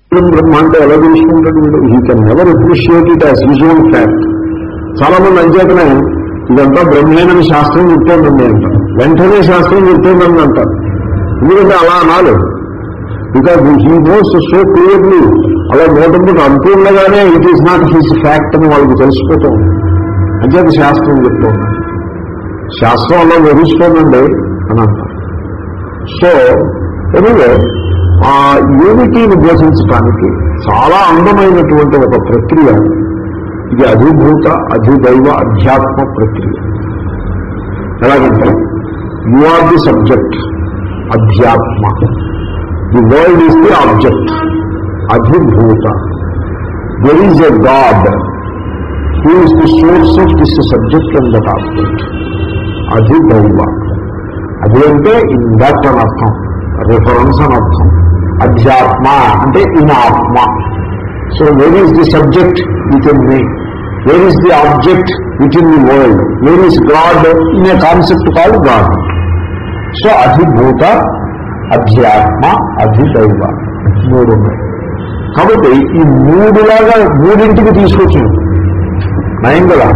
బ్రహ్మ అంటే ఎలా తెలుసుకుంటాడు వీడు he can never appreciate it as his own fact చాలా మంది అంచేతనే ఇదంతా బ్రహ్మేనని శాస్త్రం చెప్తోందండి అంటారు వెంటనే శాస్త్రం చెప్తోందని అంటారు ఎందుకంటే అలా అనాలి because he knows so clearly అలా నోటంపుడు అంటూ ఉండగానే it is not his fact అని వాళ్ళకి తెలిసిపోతూ ఉంది అంచేత శాస్త్రం చెప్తోంది శాస్త్రం అలా వివరిస్తోందండి అని అంటారు సో ఎనివే ఆ యూనిటీని బోధించడానికి చాలా అందమైనటువంటి ఒక ప్రక్రియ ఇది అధిభూత అధిదైవ అధ్యాత్మ ప్రక్రియ ఎలాగంటే యు ఆర్ ది సబ్జెక్ట్ అధ్యాత్మ the world is the object అధిభూత there is a god who is the source of this subject and that object అధిదైవ అది అంటే ఇన్ దట్ అని అర్థం రిఫరెన్స్ అని అర్థం అధ్యాత్మ అంటే ఇన్ ఆత్మ so where is the subject within me where is the object within the world where is God in a concept call God so అధిభూత అధ్యాత్మ అధిదైవ మూడు ఉన్నాయి కాబట్టి ఈ మూడులాగా మూడింటికి తీసుకొచ్చింది నయం కదా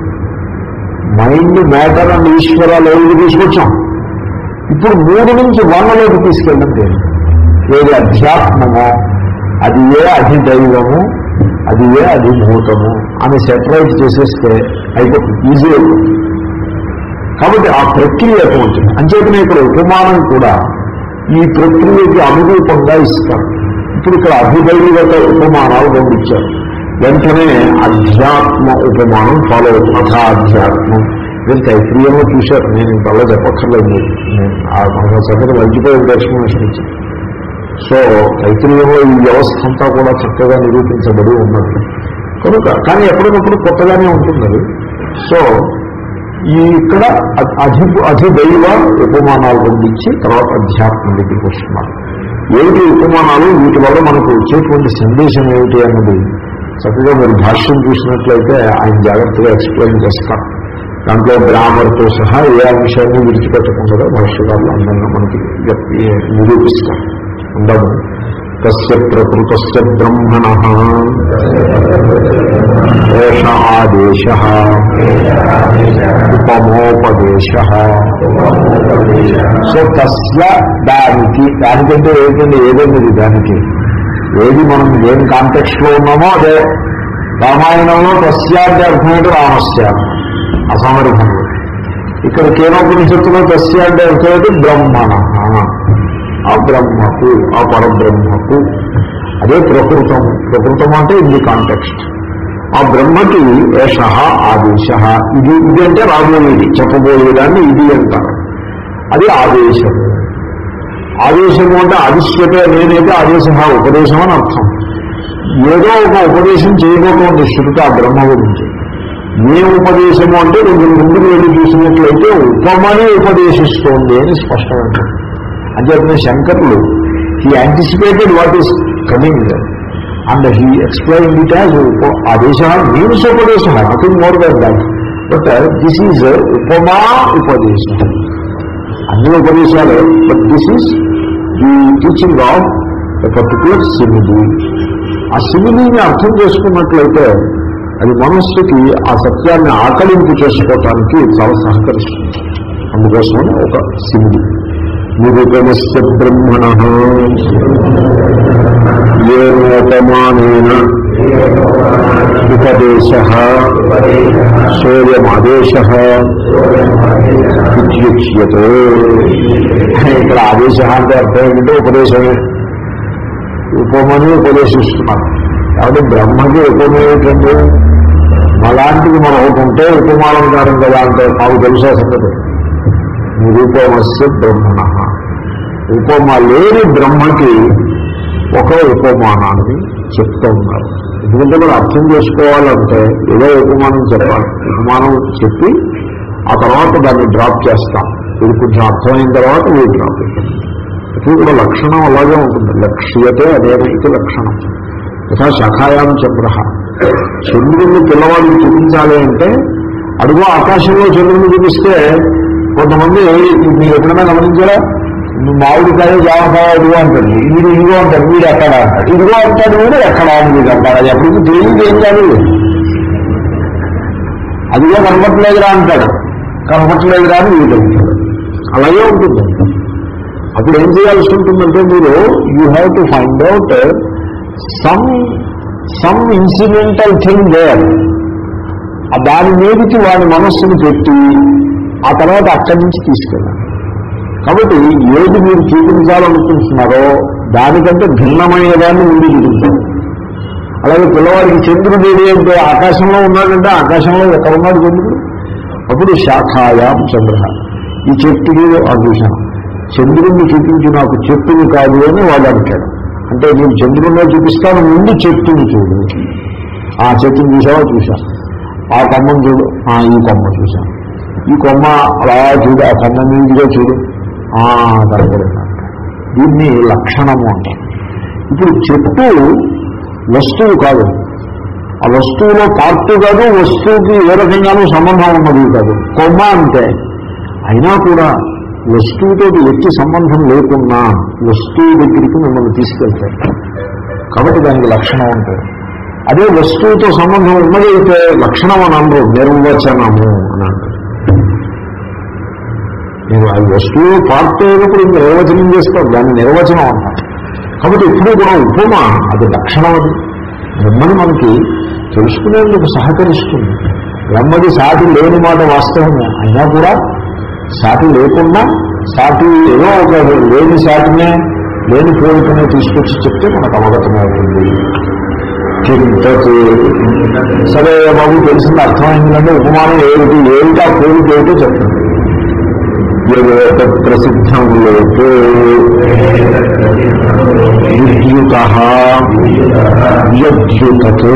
మైండ్ మ్యాటర్ అండ్ ఈశ్వరాలు ఏది తీసుకొచ్చాం ఇప్పుడు మూడు నుంచి వన్నలోకి తీసుకెళ్ళడం లేదు ఏది అధ్యాత్మమో అది ఏ అధిదైవము అది ఏ అధిభూతము అని సెపరేట్ చేసేస్తే అయిపోతుంది ఈజీ అయిపోతుంది కాబట్టి ఆ ప్రక్రియ అటువంటిది అంచేతనే ఇక్కడ ఉపమానం కూడా ఈ ప్రక్రియకి అనురూపంగా ఇస్తారు ఇప్పుడు ఇక్కడ అధిదైవత ఉపమానాలు పంపించారు వెంటనే అధ్యాత్మ ఉపమానం ఫాలో అవుతుంది అథాధ్యాత్మం మీరు తైత్రీయంలో చూశారు నేను ఇంతలో చెప్పక్కర్లేదు మీకు. నేను ఆ మన సంగతి మర్చిపోయి ఎక్స్ప్లెనేషన్ ఇచ్చాను సో తైత్రీయంలో ఈ వ్యవస్థ అంతా కూడా చక్కగా నిరూపించబడి ఉన్నది కనుక కానీ ఎప్పటికప్పుడు కొత్తగానే ఉంటుంది అది సో ఈ ఇక్కడ అ- అధి అధిదైవ ఉపమానాలు పండించి తర్వాత అధ్యాత్మం దగ్గరికి వస్తున్నారు ఏమిటి ఉపమానాలు వీటి వల్ల మనకు వచ్చేటువంటి సందేశం ఏమిటి అన్నది చక్కగా మీరు భాష్యం చూసినట్లయితే ఆయన జాగ్రత్తగా ఎక్స్ప్లెయిన్ చేస్తారు దాంట్లో గ్రామర్తో సహా ఏ అంశాన్ని విడిచిపెట్టకుండా భాష్యకారులు అందంగా మనకి వ్యక్తి- నిరూపిస్తారు ఉండదు తస్య ప్రకృతస్య బ్రహ్మణ ఏష ఆదేశ ఉపమోపదేశ సో తస్య దానికి దానికంటే ఏంటంటే ఏదన్నది దానికి ఏది మనం ఏం కాంటెక్స్ట్ లో ఉన్నామో అదే రామాయణంలో తస్య అంటే అర్థమైతే రామస్య అసమర్థంలో ఇక్కడ కేనోపనిషత్తులో తస్య అంటే అర్థమైతే బ్రహ్మణ ఆ బ్రహ్మకు ఆ పరబ్రహ్మకు అదే ప్రకృతం ప్రకృతం అంటే ఇది కాంటెక్స్ట్ ఆ బ్రహ్మకి ఏష ఆదేశ ఇది ఇది అంటే రాబోయేది చెప్పబోయేదాన్ని ఇది అంటారు అది ఆదేశము ఆదేశము అంటే ఆదిశ్యతే నేనైతే ఆదేశ ఉపదేశం అని అర్థం ఏదో ఒక ఉపదేశం చేయబోతోంది శృతి ఆ బ్రహ్మ గురించి ఏ ఉపదేశము అంటే కొంచెం ముందుకు వెళ్ళి చూసినట్లయితే ఉపమని ఉపదేశిస్తోంది అని స్పష్టంగా అంచేతనే శంకర్లు he anticipated what is coming and he explain it as ఆదేశ మీన్స్ ఉపదేశ nothing more than that but this is ఉపమా ఉపదేశం అన్ని ఉపదేశాలే but this is the teaching of a particular simile ఆ సిమిలిని అర్థం చేసుకున్నట్లయితే అది మనస్సుకి ఆ సత్యాన్ని ఆకలింపు చేసుకోవటానికి చాలా సహకరిస్తుంది అందుకోసమని ఒక సిమిలి నిరుపమస్య బ్రహ్మణ ఏనోపమానేన ఉపదేశ సోయమాదేశ ఇత్యుచ్యతే ఇక్కడ ఆదేశ అంటే అర్థం ఏంటంటే ఉపదేశమే ఉపమని ఉపదేశిస్తున్నారు కాబట్టి బ్రహ్మకి ఉపమ ఏమిటంటే అలాంటిది మనం ఒకటి ఉంటే ఉపమాలంకారం కదా అంటే మాకు తెలుసా సంగతి నిరూపమస్య బ్రహ్మణ ఉపమ లేని బ్రహ్మకి ఒక ఉపమానాన్ని చెప్తూ ఉన్నారు ఎందుకంటే మనం అర్థం చేసుకోవాలంటే ఏదో ఉపమానం చెప్పాలి ఉపమానం చెప్పి ఆ తర్వాత దాన్ని డ్రాప్ చేస్తాం ఇది కొంచెం అర్థమైన తర్వాత వీడు డ్రాప్ చేస్తాం ఇది కూడా లక్షణం అలాగే ఉంటుంది లక్ష్యతే అదేనైతే లక్షణం యథా శాఖాయాం చంద్ర చంద్రుడిని పిల్లవాడికి చూపించాలి అంటే అడుగు ఆకాశంలో చంద్రుడిని చూపిస్తే కొంతమంది మీరు ఎప్పుడైనా గమనించారా నువ్వు మామిడికాయ జామకాయ ఇదిగో అంటాడు వీడు ఇదిగో అంటాడు వీడు ఎక్కడ అంటాడు ఇదిగో అంటాడు వీడు ఎక్కడ అని వీడు అంటాడు అది ఎప్పటికీ తెలియదు ఏం కాదు అదిగో కనపట్లేదురా అంటాడు కనపట్లేదురా అని వీడు అంటాడు అలాగే ఉంటుంది అప్పుడు ఏం చేయాల్సి ఉంటుందంటే మీరు you have to find out some some incidental thing there దాని మీదకి వాడి మనస్సును పెట్టి ఆ తర్వాత అక్కడి నుంచి తీసుకెళ్ళాలి కాబట్టి ఏది మీరు చూపించాలనుకుంటున్నారో దానికంటే భిన్నమైన దాన్ని మీరు చూపించాలి అలాగే పిల్లవాడికి చంద్రుడు ఏది అంటే ఆకాశంలో ఉన్నాడంటే ఆకాశంలో ఎక్కడ ఉన్నాడు చంద్రుడు అప్పుడు శాఖాయాం చంద్ర ఈ చెట్టుని ఆ చూశాను చంద్రుడిని చూపించి నాకు చెట్టుని కాదు అని వాడు అంటాడు అంటే నేను చంద్రుడిలో చూపిస్తాను ముందు చెట్టుని చూడు ఆ చెట్టుని చూసావా చూశాను ఆ కొమ్మను చూడు ఆ ఈ కొమ్మ చూశాను ఈ కొమ్మ అలా చూడు ఆ కొమ్మ మీదుగా చూడు ఆ కనపడింది దీన్ని లక్షణము అంటారు ఇప్పుడు చెట్టు వస్తువు కాదు ఆ వస్తువులో పార్ట్ కాదు వస్తువుకి ఏ రకంగానూ సంబంధం ఉన్నది కాదు కొమ్మ అంటే అయినా కూడా వస్తువుతో ఎట్టి సంబంధం లేకున్నా వస్తువు దగ్గరికి మిమ్మల్ని తీసుకెళ్తారు కాబట్టి దానికి లక్షణం ఉంటుంది అదే వస్తువుతో సంబంధం ఉన్నదైతే లక్షణం అని అనరు నిర్వచనము అని అంటారు నేను అది వస్తువు పార్ట్ అయినప్పుడు ఇంక నిర్వచనం చేస్తారు దాన్ని నిర్వచనం అంటారు కాబట్టి ఎప్పుడూ కూడా ఉపమ అది లక్షణం అది బ్రహ్మని మనకి తెలుసుకునేందుకు సహకరిస్తుంది బ్రహ్మది సాటి లేని మాట వాస్తవమే అయినా కూడా సాటి లేకుండా సాటి ఏదో ఒక లేని సాటినే లేని కోరికనే తీసుకొచ్చి చెప్తే మనకు అవగతమవుతుంది కింతత్ సరే బాబు తెలిసింది అర్థమైందంటే ఉపమానం ఏమిటి ఏమిటి ఆ కోరిక ఏమిటో చెప్పండి ఏదో ప్రసిద్ధం లోకే విద్యుత వ్యద్యుతత్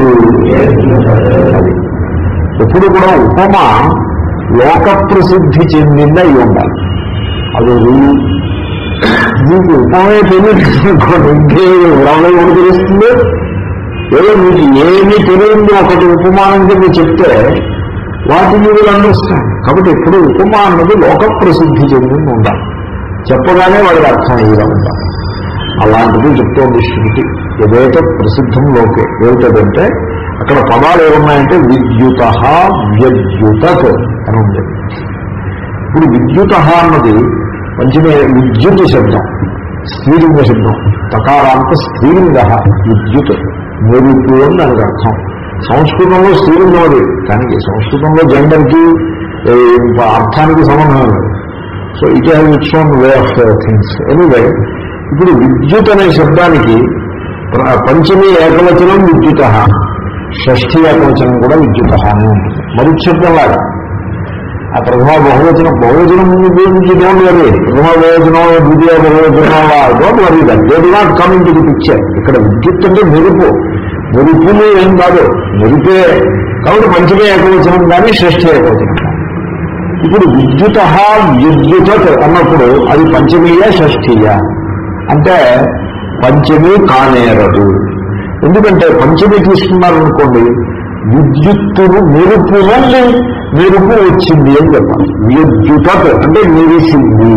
ఎప్పుడు కూడా ఉపమ లోక ప్రసిద్ధి చెందింది అయి ఉండాలి అది రూలు మీకు ఉపమే తెలియదు ఇంకే ఉడవలో కూడా తెలుస్తుంది ఏదో మీకు ఏమీ తెలియదు ఒకటి ఉపమానం కింద చెప్తే వాటి మీరు అందిస్తాం కాబట్టి ఎప్పుడు ఉపమా అన్నది లోక ప్రసిద్ధి చెందింది ఉండాలి చెప్పగానే వాడికి అర్థం అయ్యేలా ఉండాలి అలాంటిది చెప్తోంది శృతి ఏదైతే ప్రసిద్ధం లోకే ఏమిటంటే అక్కడ పదాలు ఏమున్నాయంటే విద్యుత వ్యద్యుతత్ అని ఉంది ఇప్పుడు విద్యుత అన్నది మంచిగా విద్యుత్ శబ్దం స్త్రీలింగ శబ్దం తకారాంత స్త్రీలింగ విద్యుత్ మెరుపు అని దానికి అర్థం సంస్కృతంలో స్త్రీలింగం అది కానీ సంస్కృతంలో జెండర్కి ఏ, అర్థానికి సంబంధం లేదు so it have its own way of things anyway ఇప్పుడు విద్యుత్ అనే శబ్దానికి ప్ర- పంచమి ఏకవచనం విద్యుత షష్ఠి ఏకవచనం కూడా విద్యుత అని ఉంటుంది మరుశబ్దంలాగా ఆ ప్రథమ బహువచనం బహువచనం గురించి డోంట్ వరీ ప్రథమ బహువచనం ద్వితీయ బహువచనం don't worry that they do not come into the picture ఇక్కడ విద్యుత్ అంటే మెరుపు మెరుపులు ఏం కాదు మెరుపే కాబట్టి పంచమే ఏకవచనం కానీ షష్ఠి ఏకవచనం కానీ ఇప్పుడు విద్యుత విద్యుత్ అన్నప్పుడు అది పంచమీయ షష్ఠీయ అంటే పంచమి కానేరదు ఎందుకంటే పంచమి తీసుకున్నారనుకోండి విద్యుత్తును మెరుపు నుండి మెరుపు వచ్చింది అని చెప్పాలి విద్యుత్ అంటే మెరిసింది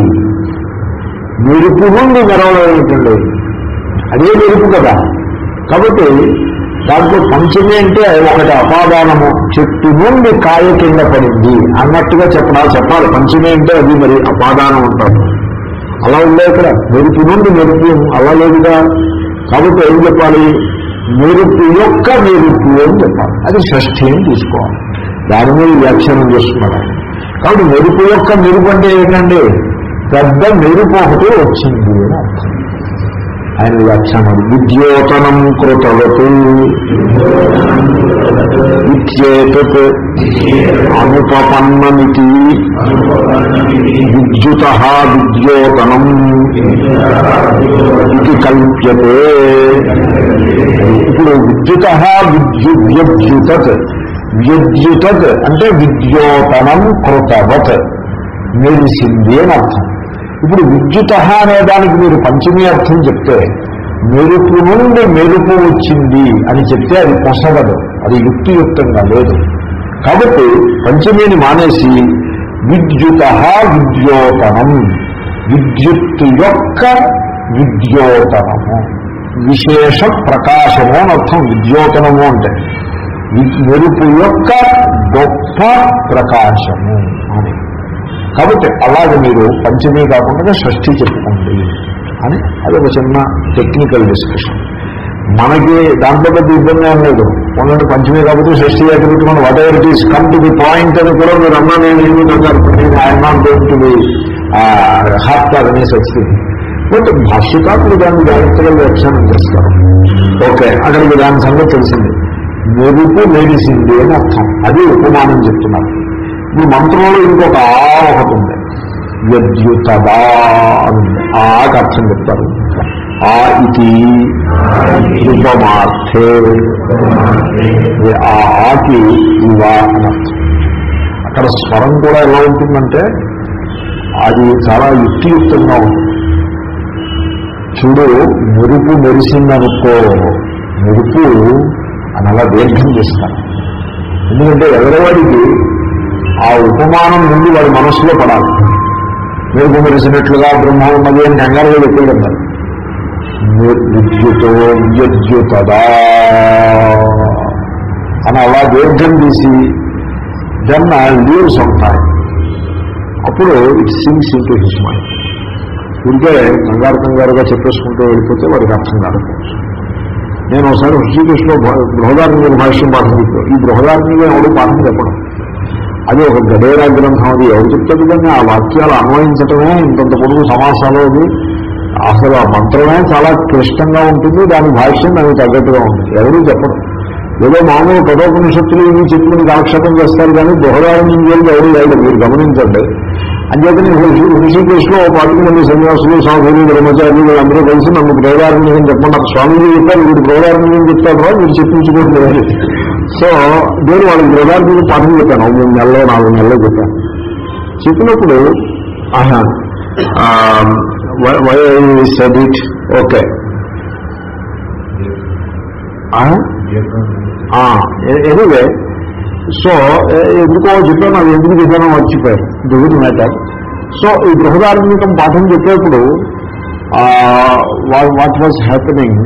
మెరుపు నుండి మెరవలేటండి అదే మెరుపు కదా కాబట్టి దాంట్లో పంచమి అంటే ఒకటి అపాదానము చెట్టు నుండి కాయ కింద పడింది అన్నట్టుగా చెప్పడా చెప్పాలి పంచమి అంటే అది మరి అపాదానం అంటారు అలా ఉండే ఇక్కడ మెరుపు నుండి మెరుపు అలా లేదుగా కాబట్టి ఏం చెప్పాలి మెరుపు యొక్క మెరుపు అని చెప్పాలి అది షష్ఠి అని తీసుకోవాలి దాని మీద వ్యాఖ్యానం చేస్తున్నాడు ఆయన. కాబట్టి మెరుపు యొక్క మెరుపు అంటే ఏంటండి పెద్ద మెరుపు ఒకటి వచ్చింది అని అర్థం ఆయన వ్యాఖ్యానం విద్యోతనం కృతవతు ఇత్యేతత్ అనుపపన్నమితి విద్యుత విద్యోతనం ఇది కల్ప్యతే ఇప్పుడు విద్యుత విద్యుద్యుతత్ విద్యుతత్ అంటే విద్యోతనం కృతవత్ మెరిసింది అని అర్థం ఇప్పుడు విద్యుత అనే దానికి మీరు పంచమీ అర్థం చెప్తే మెరుపు నుండి మెరుపు వచ్చింది అని చెప్తే అది పొసగదు అది యుక్తియుక్తంగా లేదు కాబట్టి పంచమీని మానేసి విద్యుత విద్యోతనం విద్యుత్తు యొక్క విద్యోతనము విశేష ప్రకాశము అని అర్థం విద్యోతనము అంటే వి- మెరుపు యొక్క గొప్ప ప్రకాశము అని కాబట్టి అలాగే మీరు పంచమీ కాకుండా షష్ఠి చెప్పుకోండి అని అది ఒక చిన్న టెక్నికల్ డిస్కషన్ మనకి దాంట్లో పెద్ద ఇబ్బంది ఏం లేదు మొన్నటి పంచమీ కాకపోతే షష్ఠి యాక్టివిటీ మనం whatever it is come to the point అని కూడా మీరు అన్నా నేను ఏమి కంగారు I'm not going to be hurt కాదు అనేసి వచ్చింది బట్ భాష్యకారులు దాన్ని జాగ్రత్తగా వ్యాఖ్యానం చేస్తారు ఓకే అక్కడికి దాని సంగతి తెలిసింది మెరుపు మెరిసింది అని అర్థం అది ఉపమానం చెప్తున్నారు ఇప్పుడు మంత్రంలో ఇంకొక ఆ ఒకటి ఉంది యద్యుతదా అని ఉంది. ఆ ఆకి అర్థం చెప్తారు ఆ ఇది ఉపమార్థే ఇది ఆ ఆకి ఇవా అని అర్థం అక్కడ స్వరం కూడా ఎలా ఉంటుందంటే అది చాలా యుక్తియుక్తంగా ఉంటుంది చూడు మెరుపు మెరిసిందనుకో మెరుపు అని అలా దీర్ఘం చేస్తాను ఎందుకంటే ఎవరివాడికి ఆ ఉపమానం నుండి వాడి మనస్సులో పడాలి మెరుపు మెరిసినట్లుగా బ్రహ్మ ఉన్నది అని కంగారుగా చెప్పేయన్నారు విద్యుతో విద్యుతదా అని అలా దీర్ఘం తీసి దెన్ లీవ్స్ ఉంటాయి అప్పుడు it sinks into his mind ఊరికే కంగారు కంగారుగా చెప్పేసుకుంటూ వెళ్ళిపోతే వాడికి అర్థం కాకపోవచ్చు నేను ఒకసారి ఋషికృష్ణ బృహదార్మిక భాష్యం పాఠం చెప్పాను ఈ బృహదార్మిక ఎవడు పాఠం చెప్పడం అది ఒక గడేరా గ్రంథం అది ఎవరు చెప్తాడు కానీ ఆ వాక్యాలు అన్వయించటమే ఇంతంత పొడుగు సమాసాలు అది అసలు ఆ మంత్రమే చాలా క్లిష్టంగా ఉంటుంది దాని భాష్యం దానికి తగ్గట్టుగా ఉంటుంది ఎవరూ చెప్పడం ఏదో మామూలు కఠోపనిషత్తులు ఇవి చెప్పుకుని కాలక్షేపం చేస్తారు కానీ బృహదారణ్యం చేయాలి ఎవరు లేదు మీరు గమనించండి అంచేతనే ఋషికేశ్లో ఓ పాతిక మంది సన్యాసులు సాధువులు బ్రహ్మచారులు అందరూ కలిసి నన్ను ప్రేరారణ్యం చెప్పమన్నారు స్వామీజీ చెప్పారు వీడు ప్రేరారణ్యం చెప్తారు రా మీరు చెప్పించుకోవట్లేదు సో నేను వాళ్ళకి ప్రేరారణ్యం పాఠం చెప్పాను ఒక మూడు నెలలో నాలుగు నెలలో చెప్పాను చెప్పినప్పుడు ఆహా why said it okay anyway so ఎందుకో చెప్పాను అది ఎందుకు చెప్పానో మర్చిపోయారు దుగుడు మ్యాటర్ సో ఈ బృహదార్మికం పాఠం చెప్పేప్పుడు what was happening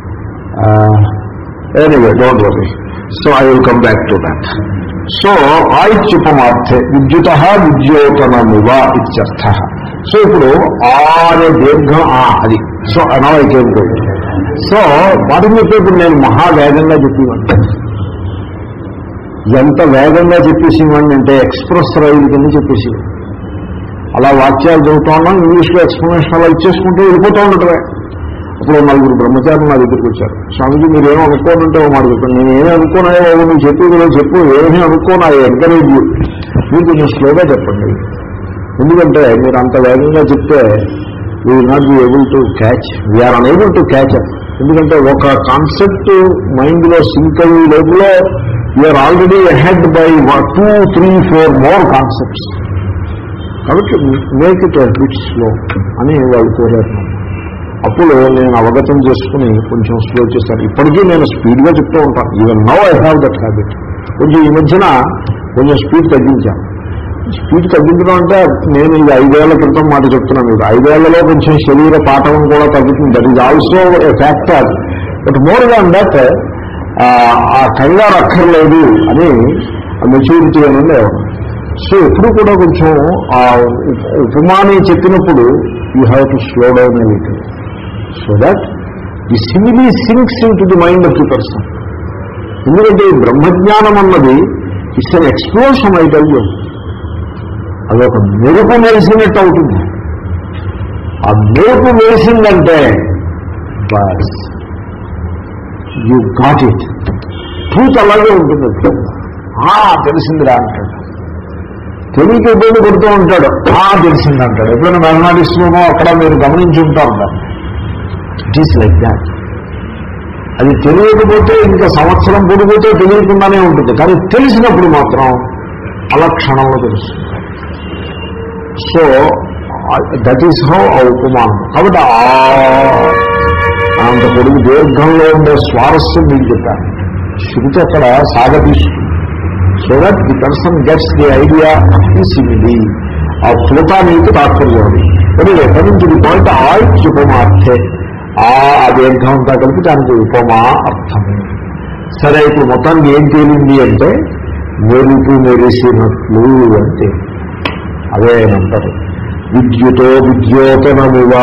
anyway don't worry so I will come back to that so ఆయిత్యుపమార్థే విద్యుత విద్యోతనమువ ఇత్యర్థ సో ఇప్పుడు ఆరే దీర్ఘం ఆ అది సో అనవైకేం సో పాఠం చెప్పేప్పుడు నేను మహావేగంగా చెప్పేవాడిని ఎంత వేగంగా చెప్పేసేవాడిని అంటే ఎక్స్ప్రెస్ రైలు కింద చెప్పేసి అలా వాక్యాలు చదువుతా ఉన్నాం ఇంగ్లీష్లో ఎక్స్ప్లెనేషన్ అలా ఇచ్చేసుకుంటూ వెళ్ళిపోతూ ఉండటమే అప్పుడు నలుగురు బ్రహ్మచారులు నా దగ్గరికి వచ్చారు స్వామిజీ మీరు ఏమో అనుకోనంటే ఓ మాట చెప్పండి నేను ఏమీ అనుకోనాయో బాబు నువ్వు చెప్పేది చెప్పు ఏమీ అనుకోనా ఎంకరేజ్ మీరు కొంచెం స్లోగా చెప్పండి ఎందుకంటే మీరు అంత వేగంగా చెప్తే we will not be able to catch we are unable to catch up ఎందుకంటే ఒక కాన్సెప్ట్ మైండ్లో సింక్ అయ్యే లోపల you are already ahead by two three four more concepts కాబట్టి మేక్ ఇట్ బిట్ స్లో అని వాళ్ళు కోరారు అప్పుడు నేను అవగతం చేసుకుని కొంచెం స్లో చేశాను ఇప్పటికీ నేను స్పీడ్గా చెప్తూ ఉంటాను even now I have that habit కొంచెం ఈ మధ్యన కొంచెం స్పీడ్ తగ్గించాను స్పీడ్ తగ్గించడం అంటే నేను ఇది ఐదేళ్ల క్రితం మాట చెప్తున్నాను మీకు ఐదేళ్లలో కొంచెం శరీర పాఠం కూడా తగ్గుతుంది that is also a factor but more than that ఆ కంగారు అక్కర్లేదు అని మెచ్యూరిటీ అని లేవడం సో ఎప్పుడు కూడా కొంచెం ఆ ఉప- ఉపమాని చెప్పినప్పుడు you have to slow down a little so that the simile sinks into the mind of the person ఎందుకంటే ఈ బ్రహ్మజ్ఞానం అన్నది ఇట్స్ అన్ ఎక్స్ప్లోషన్ ఐటల్యం అది ఒక మెరుపు మెరిసినట్టు అవుతుంది ఆ మెరుపు మెరిసిందంటే బస్ యూ గాట్ ఇట్ ట్రూత్ అలాగే ఉంటుంది ఆ తెలిసిందిరా అంటాడు తెలియక ఇబ్బంది కొడుతూ ఉంటాడు ఆ తెలిసింది అంటాడు ఎప్పుడైనా మ్యాథమెటిక్స్లోనో అక్కడ మీరు గమనించి ఉంటారు దాన్ని ఇట్ ఈస్ లైక్ దాట్ అది తెలియకపోతే ఇంకా సంవత్సరం పొడిపోతే తెలియకుండానే ఉంటుంది కానీ తెలిసినప్పుడు మాత్రం అలా క్షణంలో తెలుస్తుంది సో దట్ ఈస్ హౌ ఆ ఉపమానం కాబట్టి ఆ అంత పొడుగు దీర్ఘంలో ఉండే స్వారస్యం మీకు చెప్పాను శృతి అక్కడ సాగతీస్తుంది so that the person gets the idea of the simile ఆ ఫ్లుతానికి తాత్పర్యం అది కానీ కమింగ్ టు ది పాయింట్ ఆయుపమార్థే ఆ దీర్ఘం అంతా కలిపి దానికి ఉపమా అర్థము సరే ఇప్పుడు మొత్తానికి ఏం తేలింది అంటే మెరుపు మెరిసినట్లు అంటే అదే ఆయన అంటారు విద్యుతో విద్యోతనముగా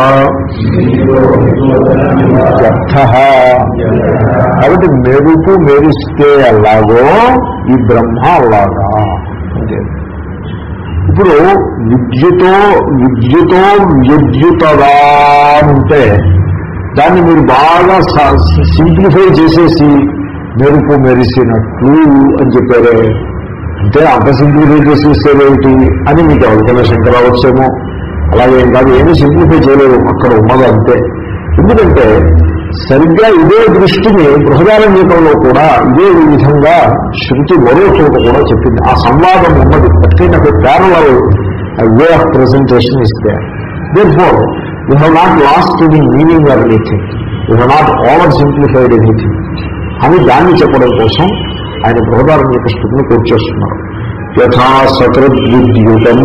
అర్థ కాబట్టి మెరుపు మెరిస్తే అలాగో ఈ బ్రహ్మ అలాగా అంతే ఇప్పుడు విద్యుతో విద్యుతో విద్యుతదా అంటే దాన్ని మీరు బాగా సింప్లిఫై చేసేసి మెరుపు మెరిసినట్లు అని చెప్పారే అంటే అంత సింప్లిఫై చేసేసేదేమిటి అని మీకు ఎవరికైనా శంకర రావచ్చేమో అలాగే ఏం కాదు ఏమీ సింప్లిఫై చేయలేదు అక్కడ ఉన్నది అంతే ఎందుకంటే సరిగ్గా ఇదే దృష్టిని బృహదారణ్యకంలో కూడా ఇదే విధంగా శృతి మరో చోట కూడా చెప్పింది ఆ సంవాదం ఉన్నది ఎట్లయినా ప్యారలల్ వే ఆఫ్ ప్రజెంటేషన్ ఇస్తే therefore you have not lost the meaning or anything you have not oversimplified anything అని దాన్ని చెప్పడం కోసం ఆయన బృహదారణ్యక స్థితిని పూర్తి చేస్తున్నారు యథా సకృద్విద్యుతం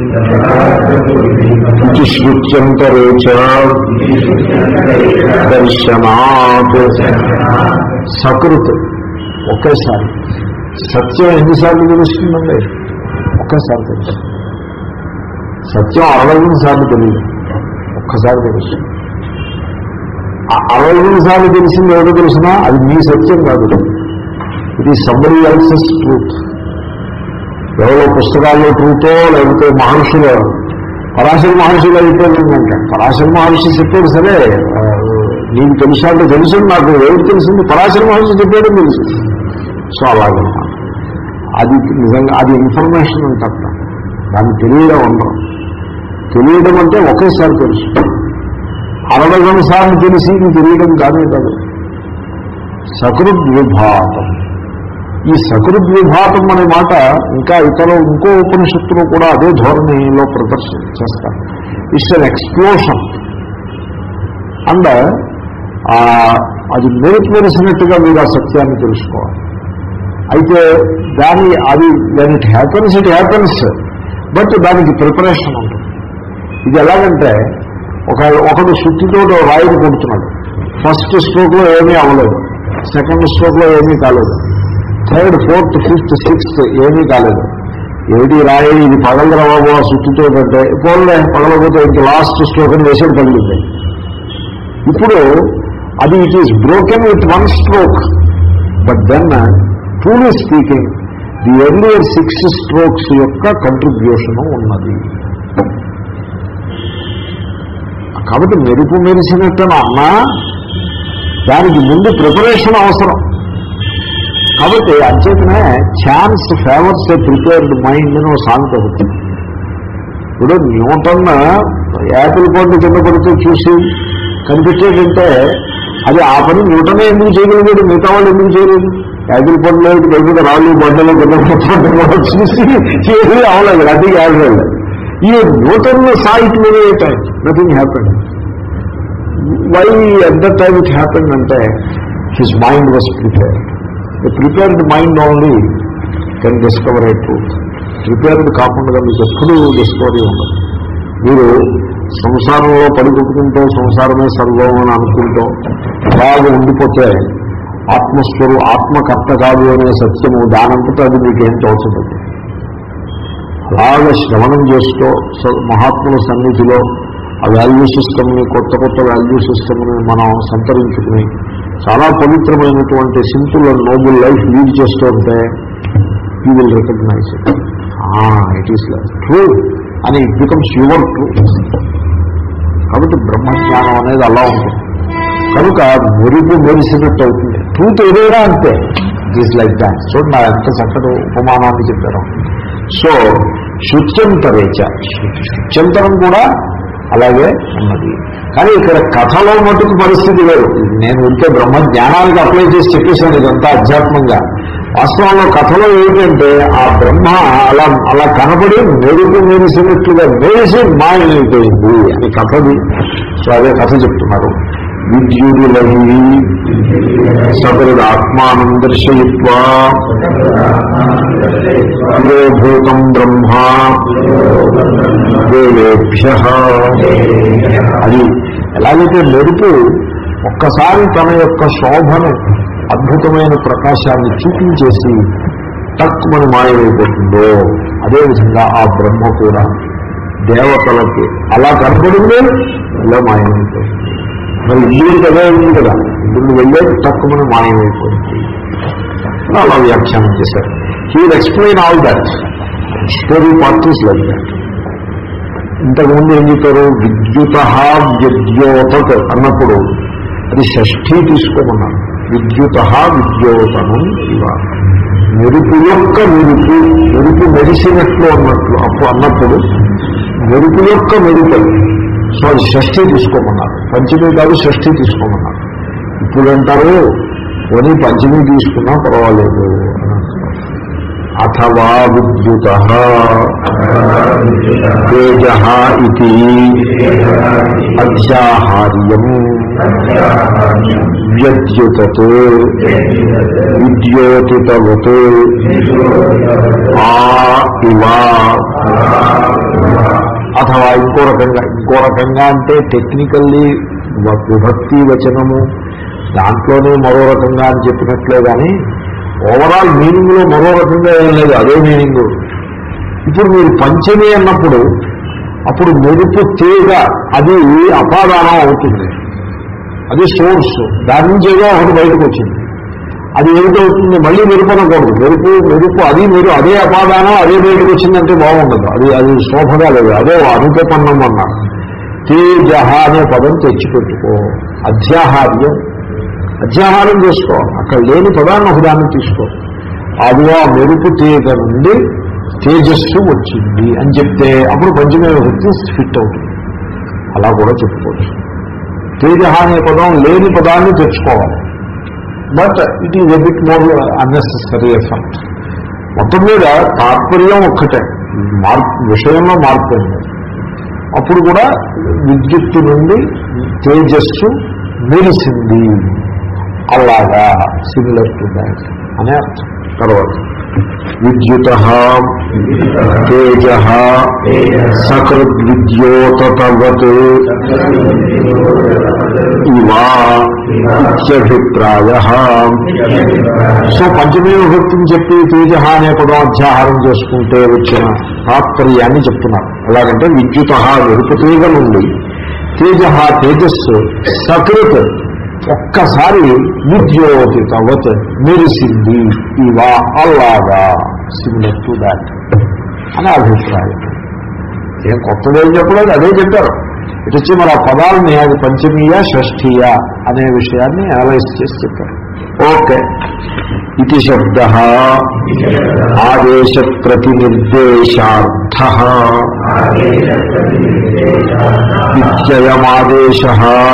ఇది శృత్యంతరే చ దర్శనాత్ సకృత్ ఒకేసారి సత్యం ఎన్నిసార్లు తెలుస్తుందండి ఒకేసారి తెలుసు సత్యం అరవై ఎనిమిది సార్లు తెలియదు ఒక్కసారి తెలుస్తుంది ఆ అరవై ఎనిమిది సార్లు తెలిసింది ఏదో తెలిసినా అది మీ సత్యం కాదు ఇది సంబడి ఎల్సెస్ ట్రూత్ ఎవరో పుస్తకాల్లో ట్రూతో లేకపోతే మహర్షుల పరాశర మహర్షులు అయిపోయిందంటే పరాశర మహర్షి చెప్పాడు సరే ఆ, నీకు తెలుసా అంటే తెలుసు నాకు ఎవరు తెలిసింది పరాశర మహర్షి చెప్పాడు తెలుసు సో అలాగనమాట అది నిజంగా అది ఇన్ఫర్మేషన్ అంటారు దాన్ని తెలియడం ఉండడం తెలియడం అంటే ఒకేసారి తెలుసు అరవై రెండు సార్లు తెలిసి ఇది తెలియడం కాదే కాదు సకృద్విభాతం ఈ సకృద్విభాతం అనే మాట ఇంకా ఇతర ఇంకో ఉపనిషత్తులు కూడా అదే ధోరణిలో ప్రదర్శన చేస్తారు ఇట్స్ అన్ ఎక్స్ప్లోషన్ అండ్ అది మెరుపు మెరిసినట్టుగా మీరు ఆ సత్యాన్ని తెలుసుకోవాలి అయితే దాని అది దాని it happens it happens but దానికి ప్రిపరేషన్ ఉంటుంది ఇది ఎలాగంటే ఒక ఒకడు సుత్తితో రాయిని కొడుతున్నాడు ఫస్ట్ స్ట్రోక్లో ఏమీ అవ్వలేదు సెకండ్ స్ట్రోక్లో ఏమీ కాలేదు థర్డ్ ఫోర్త్ ఫిఫ్త్ సిక్స్త్ ఏమీ కాలేదు ఏమిటి రాయి ఇది పగలరా బాబు ఆ సుత్తితో అంటే పోలే పగలపోతే ఇంక లాస్ట్ స్ట్రోక్ అని వేసేది పగిలింది ఇప్పుడు అది it is broken with one stroke but then truly speaking the earlier six strokes యొక్క కంట్రిబ్యూషన్ ఉన్నది కాబట్టి మెరుపు మెరిసినట్టున అన్నా దానికి ముందు ప్రిపరేషన్ అవసరం కాబట్టి అంచేతనే chance favours a prepared mind అని ఒక సామెత ఒకటి ఇప్పుడు న్యూటన్ యాపిల్ పండు కింద పడుతూ చూసి కనిపించేటంటే అది ఆ పని న్యూటనే ఎందుకు చేయగలిగాడు మిగతా వాళ్ళు ఎందుకు చేయలేదు యాపిల్ పండులో లేకపోతే రాళ్ళు బండలో కింద పడుతుంటే కూడా చూసి చేసి అవలేదు అది యాపిల్ ఈ న్యూటన్ సైట్ మీద time nothing happen why at the time it happen అంటే his mind was prepared a prepared mind only can discover a truth prepared కాకుండా మీకు ఎప్పుడూ డిస్కవరీ ఉండదు మీరు సంసారంలో పడికొట్టుకుంటూ సంసారమే సర్వం అని అనుకుంటూ బాగా ఉండిపోతే ఆత్మస్వరు ఆత్మకర్త కాదు అనే సత్యము దానంతటా అది మీకేం తోచదు అలాగే శ్రవణం చేస్తూ స- మహాత్ముల సన్నిధిలో ఆ వాల్యూ సిస్టమ్ని కొత్త కొత్త వాల్యూ సిస్టమ్ని మనం సంతరించుకుని చాలా పవిత్రమైనటువంటి simple and noble life lead చేస్తూ ఉంటే you will recognise it it is true అని ఇట్ బికమ్స్ యువర్ ట్రూ కాబట్టి బ్రహ్మజ్ఞానం అనేది అలా ఉంటుంది కనుక మెరుపు మెరిసినట్టు అవుతుంది ట్రూత్ ఏదైనా అంతే ఇట్ ఈస్ లైక్ దాట్ చూడండి నా ఎంత చక్కటి ఉపమానాన్ని చెప్పారు సో శుత్యంతరేచ శుత్యంతరం కూడా అలాగే ఉన్నది కానీ ఇక్కడ కథలో మటుకు పరిస్థితి వేరు నేను ఉంటే బ్రహ్మ జ్ఞానానికి అప్లై చేసి చెప్పేశాను ఇదంతా అధ్యాత్మంగా వాస్తవంలో కథలో ఏమిటంటే ఆ బ్రహ్మ అలా అలా కనబడి మెరుపు మెరిసినట్లుగా మెరిసి మాయమైపోయింది అని కథది సో అదే కథ చెప్తున్నారు విద్యుడులవి సదృదాత్మానం దర్శయిత్వా పురోభూతం బ్రహ్మ దేవేభ్య అది ఎలాగైతే మెరుపు ఒక్కసారి తన యొక్క శోభను అద్భుతమైన ప్రకాశాన్ని చూపించేసి తక్కువని మాయమైపోతుందో అదేవిధంగా ఆ బ్రహ్మ కూడా దేవతలకి అలా కనపడిందే ఇలా మాయమైపోతుంది మరి ఇంద్రుడు కదా ఉంది కదా ఇంద్రుడు వెళ్ళేది తక్కువని మాయమైపోయింది అని అలా వ్యాఖ్యానం చేశారు he explain all that story parties like that ఇంతకుముందు ఏం చెప్పారు విద్యుత విద్యోతత్ అన్నప్పుడు అది షష్ఠీ తీసుకోమన్నారు విద్యుత విద్యోతనం ఇవ మెరుపు యొక్క మెరుపు మెరుపు మెరిసినట్లు అన్నట్లు అప్పుడు అన్నప్పుడు మెరుపు యొక్క మెరుపు సో అది షష్ఠీ తీసుకోమన్నారు పంచమి కాదు షష్ఠీ తీసుకోమన్నారు ఇప్పుడు అంటారు పోనీ పంచమి తీసుకున్నా పర్వాలేదు అని అంటున్నారు అథవా విద్యుత తేజ ఇది అధ్యాహార్యం వ్యద్యుతత్ విద్యోతితవత్ ఆ ఇవా అథవా ఇంకో రకంగా ఇంకో రకంగా అంటే టెక్నికల్లీ విభక్తి వచనము దాంట్లోనే మరో రకంగా అని చెప్పినట్లే కానీ ఓవరాల్ మీనింగ్ లో మరో రకంగా ఏం లేదు అదే మీనింగ్ ఇప్పుడు మీరు పంచమి అన్నప్పుడు అప్పుడు మెరుపు తీగ అది అపాదానం అవుతుంది అది సోర్స్ దాని నుంచి ఏదో ఒకటి బయటకు వచ్చింది అది ఏమిటవుతుంది మళ్ళీ మెరుపు అనకూడదు మెరుపు మెరుపు అది మీరు అదే అపాదానం అదే బయటకు వచ్చిందంటే బాగుండదు అది అది శోభగా లేదు అదే అనుపపన్నం అన్నారు తేజ అనే పదం తెచ్చిపెట్టుకో అధ్యాహార్యం అధ్యాహారం చేసుకో అక్కడ లేని పదాన్ని ఒకదాన్ని తీసుకో అది ఆ మెరుపు తీగ నుండి తేజస్సు వచ్చింది అని చెప్తే అప్పుడు పంచమే వృత్తి ఫిట్ అవుతుంది అలా కూడా చెప్పుకోవచ్చు తేజ అనే పదం లేని పదాన్ని తెచ్చుకోవాలి but it is a bit more unnecessary effort మొత్తం మీద తాత్పర్యం ఒక్కటే మార్పు విషయంలో మార్పు ఉంది అప్పుడు కూడా విద్యుత్తు నుండి తేజస్సు మెరిసింది అలాగా సిమిలర్ టు దాట్ అనే అర్థం తర్వాత విద్యుత తేజ సకృద్విద్యోతవత్ ఇవా ఇత్యభిప్రాయ సో పంచమీ విభక్తిని చెప్పి తేజ అనే పదం అధ్యాహారం చేసుకుంటే వచ్చిన తాత్పర్యాన్ని చెప్తున్నారు ఎలాగంటే విద్యుత వెలుపు తీగ నుండి తేజ తేజస్సు సకృత్ ఒక్కసారి విద్యోతితవత్ మెరిసింది ఇవా అలాగా సిమిలర్ టు దాట్ అని అభిప్రాయం ఏం కొత్తదేం చెప్పలేదు అదే చెప్పారు ఇటు వచ్చి మరి ఆ పదాలని అది పంచమీయ షష్ఠీయ అనే విషయాన్ని అనలైజ్ చేసి చెప్పారు ఓకే ఇది శబ్ద ఆదేశ ప్రతినిర్దేశార్థ ఇత్యయమాదేశ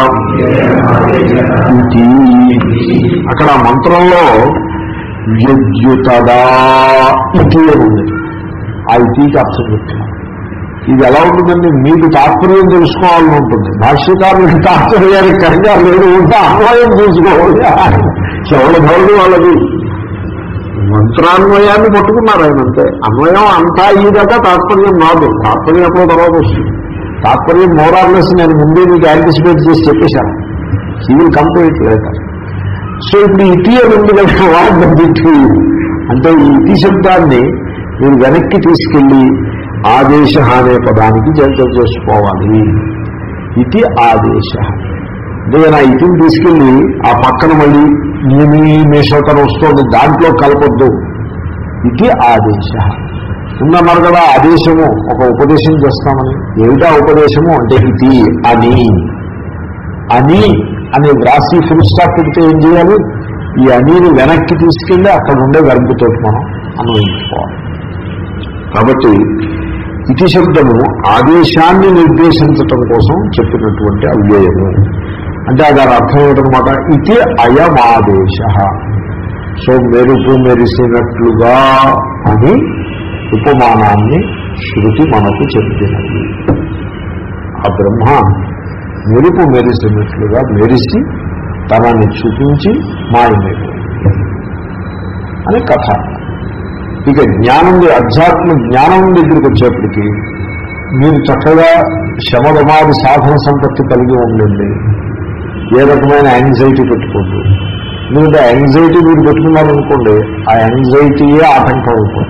ఇది అక్కడ ఆ మంత్రంలో విద్యుతదా ఇది అని ఉంది ఆ ఇటీకి అర్థం చెప్తున్నారు ఇది ఎలా ఉంటుందండి మీకు తాత్పర్యం తెలుసుకోవాలని ఉంటుంది భాష్యకారులకి తాత్పర్యానికి కరెక్ట్గా లేదు ఉంటే అన్వయం చూసుకోవాలి ఎవరి భౌడు వాళ్ళది మంత్రాన్వయాన్ని పట్టుకున్నారు ఆయన అంతే అన్వయం అంతా అయ్యేదాకా తాత్పర్యం రాదు తాత్పర్యం ఎప్పుడో తర్వాత వస్తుంది తాత్పర్యం మోరార్లెస్ నేను ముందే మీకు యాంటిసిపేట్ చేసి చెప్పేశాను he will complete later so ఇప్పుడు ఇటీ అని ఉంది కదా వాడిన ఇటీ అంటే ఈ ఇటీ శబ్దాన్ని మీరు వెనక్కి తీసుకెళ్ళి ఆదేశ అనే పదానికి జంతం చేసుకోవాలి ఇది ఆదేశ అంటే నా ఇతిని తీసుకెళ్ళి ఆ పక్కన మళ్ళీ నియమి మేషోతనం వస్తుంది దాంట్లో కలపొద్దు ఇది ఆదేశ ఉందన్నారు కదా ఆదేశము ఒక ఉపదేశం చేస్తామని ఏమిటా ఉపదేశము అంటే ఇది అని అని అని వ్రాసి ఫుల్ స్టాప్ పెడితే ఏం చేయాలి ఈ అనిని వెనక్కి తీసుకెళ్ళి అక్కడ ఉండే వెంపుతో మనం అన్వయించుకోవాలి కాబట్టి ఇతి శబ్దము ఆదేశాన్ని నిర్దేశించటం కోసం చెప్పినటువంటి అవ్యయము అంటే దాని అర్థం ఏమిటనమాట ఇది అయమాదేశ సో మెరుపు మెరిసినట్లుగా అని ఉపమానాన్ని శృతి మనకు చెప్పినది ఆ బ్రహ్మ మెరుపు మెరిసినట్లుగా మెరిసి తనని చూపించి మాయమైపోయింది అని కథ ఇక జ్ఞానం అధ్యాత్మ జ్ఞానం దగ్గరికి వచ్చేప్పటికీ మీరు చక్కగా శమదమాది సాధన సంపత్తి కలిగి ఉండండి ఏ రకమైన యాంగ్జైటీ పెట్టుకోద్దు ఎందుకంటే యాంగ్జైటీ మీరు పెట్టుకున్నారనుకోండి ఆ యాంగ్జైటీయే ఆటంకం అవుతుంది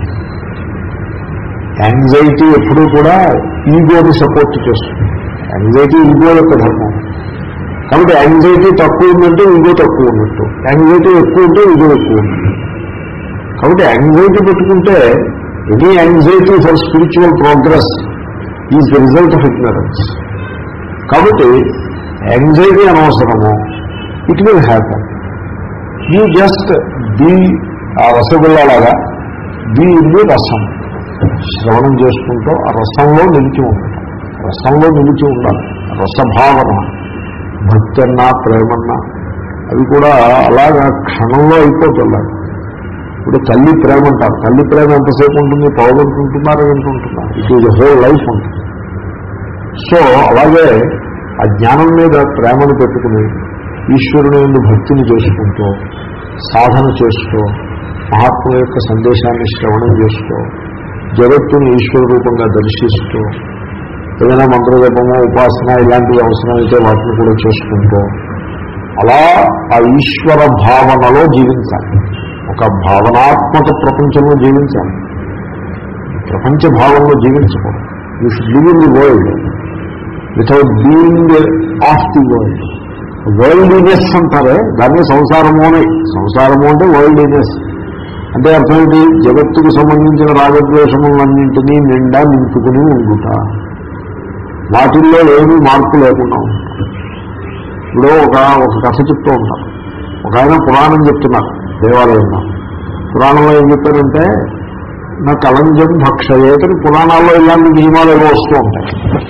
యాంగ్జైటీ ఎప్పుడూ కూడా ఈగోని సపోర్ట్ చేస్తుంది యాంగ్జైటీ ఈగో యొక్క ధర్మం కాబట్టి యాంగ్జైటీ తక్కువ ఉందంటే ఈగో తక్కువ ఉన్నట్టు యాంగ్జైటీ ఎక్కువ ఉంటే ఈగో ఎక్కువ ఉంటుంది కాబట్టి యాంగ్జైటీ పెట్టుకుంటే any anxiety for spiritual progress is the result of ignorance కాబట్టి యాంగ్జైటీ అనవసరము it will happen you just be ఆ రసగుల్లాగా బీ ఇన్ ది రసం శ్రవణం చేసుకుంటూ ఆ రసంలో నిలిచి ఉండటం రసంలో నిలిచి ఉండాలి రసభావన భక్తి అన్నా ప్రేమన్నా అవి కూడా అలాగా క్షణంలో అయిపోతున్నాయి ఇప్పుడు తల్లి ప్రేమ అంటారు తల్లి ప్రేమ ఎంతసేపు ఉంటుంది పౌరులు ఉంటున్నారు వింటుంటున్నారు ఇట్ ఈజ్ హోల్ లైఫ్ ఉంటుంది సో అలాగే ఆ జ్ఞానం మీద ప్రేమను పెట్టుకుని ఈశ్వరుని ఎందు భక్తిని చేసుకుంటూ సాధన చేస్తూ మహాత్ముల యొక్క సందేశాన్ని శ్రవణం చేస్తూ జగత్తుని ఈశ్వర రూపంగా దర్శిస్తూ ఏదైనా మంత్రజపము ఉపాసన ఇలాంటివి అవసరమైతే వాటిని కూడా చేసుకుంటూ అలా ఆ ఈశ్వర భావనలో జీవించాలి ఒక భావనాత్మక ప్రపంచంలో జీవించాలి ప్రపంచ భావంలో జీవించకూడదు you should live in the world without being of the world worldliness అంటారే దాన్ని సంసారము అని సంసారము అంటే వరల్డ్లీనెస్ అంటే అర్థమేంటి జగత్తుకు సంబంధించిన రాగద్వేషములన్నింటినీ నిండా నింపుకుని ఉండుట వాటిల్లో ఏమీ మార్పు లేకుండా ఉంటాం ఇప్పుడు ఒక ఒక కథ చెప్తూ ఉంటాం ఒక ఆయన పురాణం చెప్తున్నారు దేవాలయంలో పురాణంలో ఏం చెప్పారంటే నా కలంజం భక్షయేతని పురాణాల్లో ఇలాంటి నియమాలు ఏవో వస్తూ ఉంటాయి